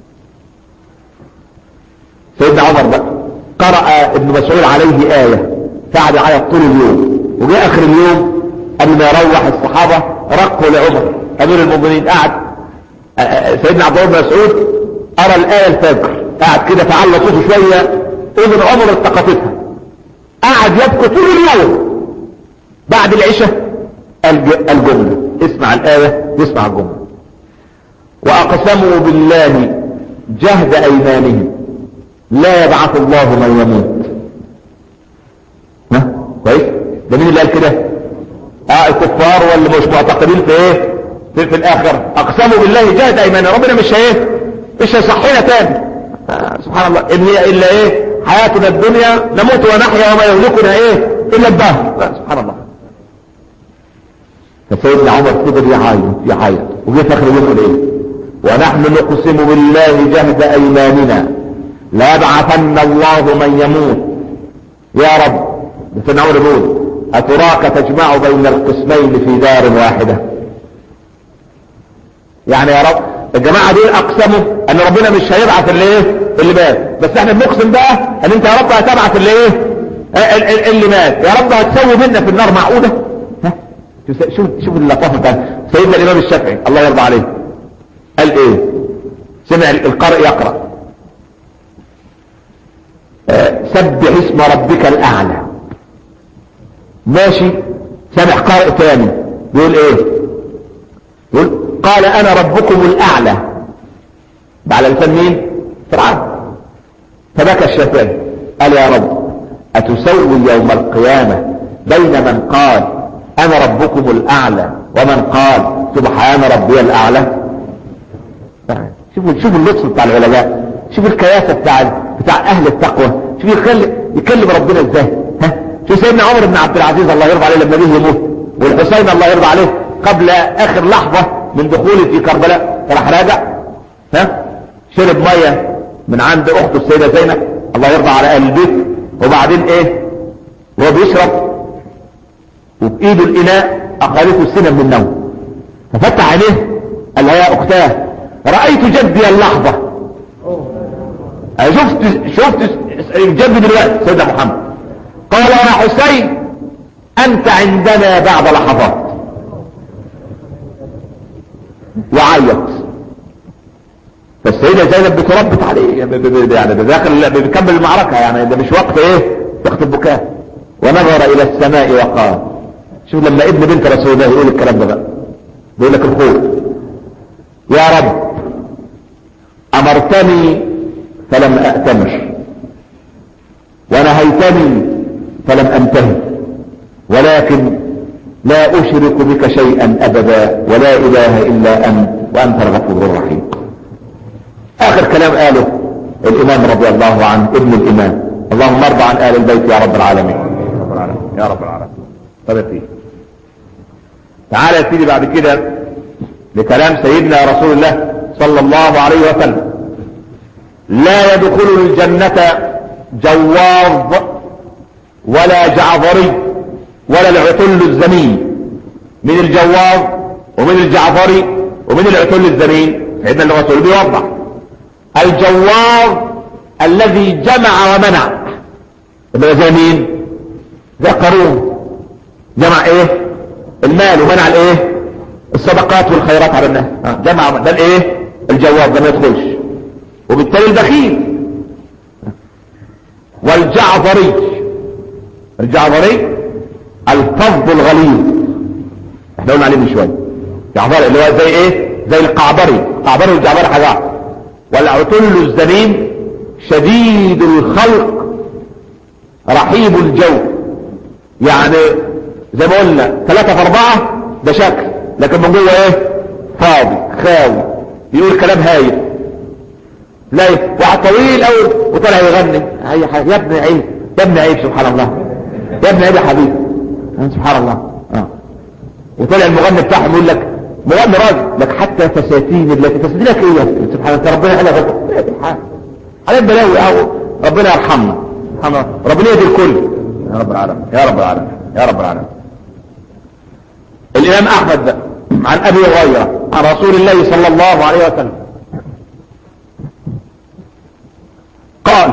سيدنا عمر بقى قرأ ابن مسعود عليه آية قعد يعيط طول اليوم وجاء اخر اليوم قبل ما يروح الصحابة رقوا لعمر امير المؤمنين قعد سيدنا عبد الله بن مسعود ارى الآية الفجر قعد كده فعلى صوته شوية ابن عمر التقطتها قعد يبكي طول اليوم بعد العشاء الجملة اسمع الآية يسمع الجملة واقسموا بالله جهد ايمانهم لا يبعث الله من يموت ها كويس ده مين اللي قال كده اه الكفار واللي مش معتقدين في ايه في, في الاخر اقسموا بالله جهد ايمانهم ربنا مش ايه مش هيصحينا تاني آه سبحان الله ان هي الا ايه حياتنا الدنيا نموت ونحيا وما يهلكنا ايه الا الدهر سبحان الله فسيدنا عمر فضل يعايط يعايط وجه في اخر اليوم يقول ايه ونحن نقسم بالله جهد ايماننا لا يبعثن الله من يموت يا رب سيدنا عمر يقول اتراك تجمع بين القسمين في دار واحده يعني يا رب الجماعه دول اقسموا ان ربنا مش هيبعث اللي ايه اللي مات بس احنا بنقسم بقى ان انت يا رب هتبعث اللي ايه اللي مات يا رب هتسوي منا في النار معقوده ها شوف شوف اللطافه بتاعت سيدنا الامام الشافعي الله يرضى عليه قال ايه سمع القارئ يقرا آه سبح اسم ربك الاعلى ماشي سمع قارئ ثاني بيقول ايه يقول قال انا ربكم الاعلى على لسان مين فرعون فبكى الشافعي قال يا رب اتسوي يوم القيامه بين من قال انا ربكم الاعلى ومن قال سبحان ربي الاعلى شوفوا شوفوا اللطف بتاع العلماء شوفوا الكياسه بتاع بتاع اهل التقوى شوفوا يخلي يكلم ربنا ازاي ها شوف سيدنا عمر بن عبد العزيز الله يرضى عليه لما جه يموت والحسين الله يرضى عليه قبل اخر لحظه من دخوله في كربلاء راح راجع ها شرب ميه من عند اخته السيده زينب الله يرضى على اهل البيت وبعدين ايه وهو بيشرب وبايده الاناء اخذته السنه من النوم ففتح عينيه قال لها يا اختاه رأيت جدي اللحظة أنا شفت شفت جدي دلوقتي سيدنا محمد قال يا حسين أنت عندنا بعد لحظات وعيط فالسيدة زينب بتربط عليه يعني ده داخل بيكمل المعركة يعني ده مش وقت ايه وقت البكاء ونظر الى السماء وقال شوف لما ابن بنت رسول الله يقول الكلام ده بقى بيقول لك الخوف يا رب امرتني فلم اتمر ونهيتني فلم انتهي ولكن لا اشرك بك شيئا ابدا ولا اله الا انت وانت الغفور الرحيم اخر كلام قاله الامام رضي الله عنه ابن الامام اللهم ارضى عن ال البيت يا رب العالمين يا رب العالمين طب يا سيدي تعالى يا سيدي بعد كده لكلام سيدنا رسول الله صلى الله عليه وسلم لا يدخل الجنة جواظ ولا جعفري ولا العتل الزمين من الجواظ ومن الجعفري ومن العتل الزمين سيدنا الرسول بيوضح الجواظ الذي جمع ومنع يبقى زي مين زي قارون جمع ايه المال ومنع الايه الصدقات والخيرات على الناس جمع ده الايه الجواب ده ما يدخلش وبالتالي البخيل والجعفري الجعفري الفظ الغليظ احنا قلنا عليه من شويه جعفري اللي هو زي ايه زي القعبري القعبري والجعفري حاجه والعتل الزميم شديد الخلق رحيب الجو يعني زي ما قلنا ثلاثة في اربعة ده شكل لكن من جوه ايه فاضي خاوي يقول كلام هايف لا واحد طويل قوي وطلع يغني اي حاجه يا ابن عيب يا ابن عيب سبحان الله يا ابن عيب يا حبيبي سبحان الله اه وطلع المغني بتاعهم يقول لك مغني راجل لك حتى فساتين التي فساتينك ايه سبحان الله ربنا يحلى غلط على البلاوي او ربنا يرحمنا سبحان الله ربنا يهدي الكل يا رب العالمين يا رب العالمين يا رب العالمين الامام احمد بقى عن ابي هريره عن رسول الله صلى الله عليه وسلم قال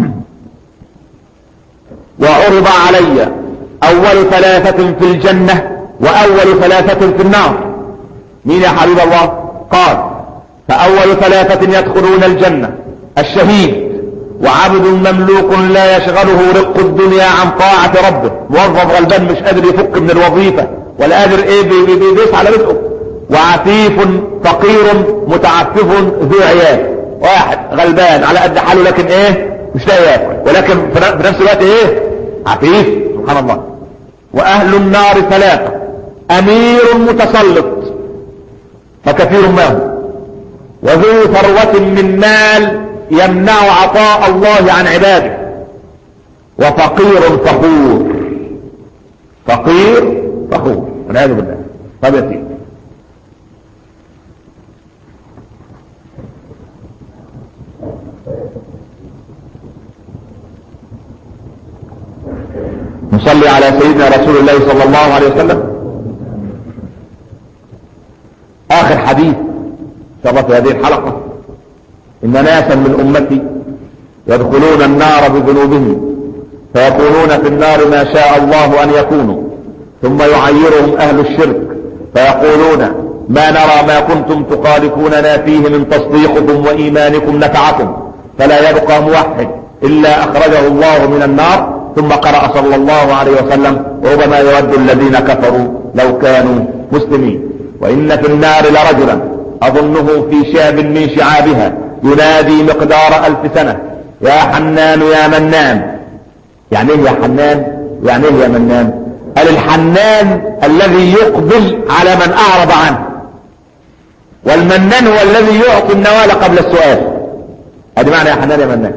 وعرض علي اول ثلاثة في الجنة واول ثلاثة في النار مين يا حبيب الله قال فاول ثلاثة يدخلون الجنة الشهيد وعبد مملوك لا يشغله رق الدنيا عن طاعة ربه موظف غلبان مش قادر يفك من الوظيفة ولا قادر ايه بيدوس على رزقه وعفيف فقير متعفف ذو عيال واحد غلبان على قد حاله لكن ايه مش لاقي ياكل ولكن في نفس الوقت ايه عفيف سبحان الله واهل النار ثلاثة امير متسلط فكثير ما هو وذو ثروة من مال يمنع عطاء الله عن عباده وفقير فخور فقير فخور والعياذ بالله طب يا سيدي نصلي على سيدنا رسول الله صلى الله عليه وسلم اخر حديث شرف هذه الحلقة ان ناسا من امتي يدخلون النار بذنوبهم فيكونون في النار ما شاء الله ان يكونوا ثم يعيرهم اهل الشرك فيقولون ما نرى ما كنتم تخالفوننا فيه من تصديقكم وايمانكم نفعكم فلا يبقى موحد الا اخرجه الله من النار ثم قرأ صلى الله عليه وسلم ربما يود الذين كفروا لو كانوا مسلمين وإن في النار لرجلا أظنه في شعب من شعابها ينادي مقدار ألف سنة يا حنان يا منان يعني ايه يا حنان يعني ايه يا منان قال الحنان الذي يقبل على من أعرض عنه والمنان هو الذي يعطي النوال قبل السؤال هذا معنى يا حنان يا منان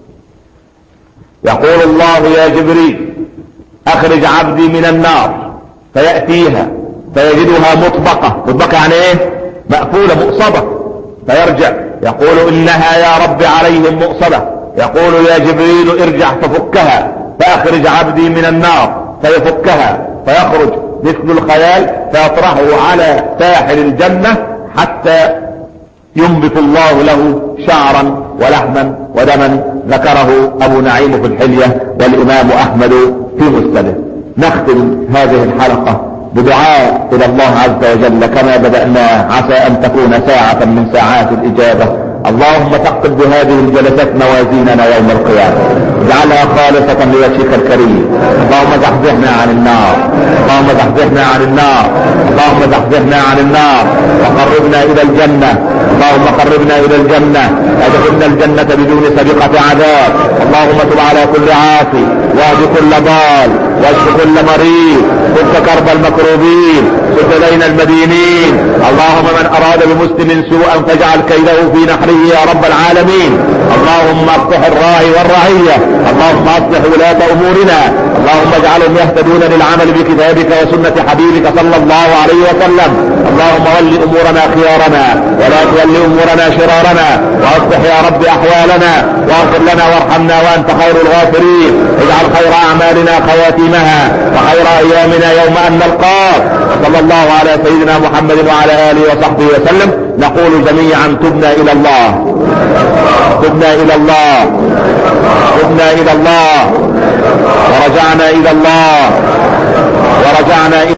يقول الله يا جبريل اخرج عبدي من النار فيأتيها فيجدها مطبقة مطبقة يعني ايه مقفولة مؤصبة فيرجع يقول انها يا رب عليهم مؤصبة يقول يا جبريل ارجع ففكها فاخرج عبدي من النار فيفكها فيخرج مثل الخيال فيطرحه على ساحل الجنة حتى ينبت الله له شعرا ولحما ودما ذكره ابو نعيم في الحلية والامام احمد في مسنده نختم هذه الحلقة بدعاء الى الله عز وجل كما بدأنا عسى ان تكون ساعة من ساعات الاجابة اللهم ثقل بهذه الجلسات موازيننا يوم القيامة اجعلها خالصة لوجهك الكريم اللهم زحزحنا عن النار اللهم زحزحنا عن النار اللهم زحزحنا عن النار وقربنا الى الجنة اللهم قربنا الى الجنة ادخلنا الجنة بدون سابقة عذاب اللهم تب على كل عاصي واهد كل ضال واشف كل مريض فك كرب المكروبين سد الينا المدينين اللهم من اراد بمسلم سوءا فاجعل كيده في نحره يا رب العالمين اللهم اصلح الراعي والرعية اللهم اصلح ولاة امورنا اللهم اجعلهم يهتدون للعمل بكتابك وسنة حبيبك صلى الله عليه وسلم اللهم ول امورنا خيارنا ولا تول امورنا شرارنا واصلح يا رب احوالنا واغفر لنا وارحمنا وانت خير الغافرين اجعل خير اعمالنا خواتيمها وخير ايامنا يوم ان نلقاك صلى الله على سيدنا محمد وعلى اله وصحبه وسلم نقول جميعا تبنا الى الله تبنا الى الله تبنا الى الله ورجعنا الى الله ورجعنا إلى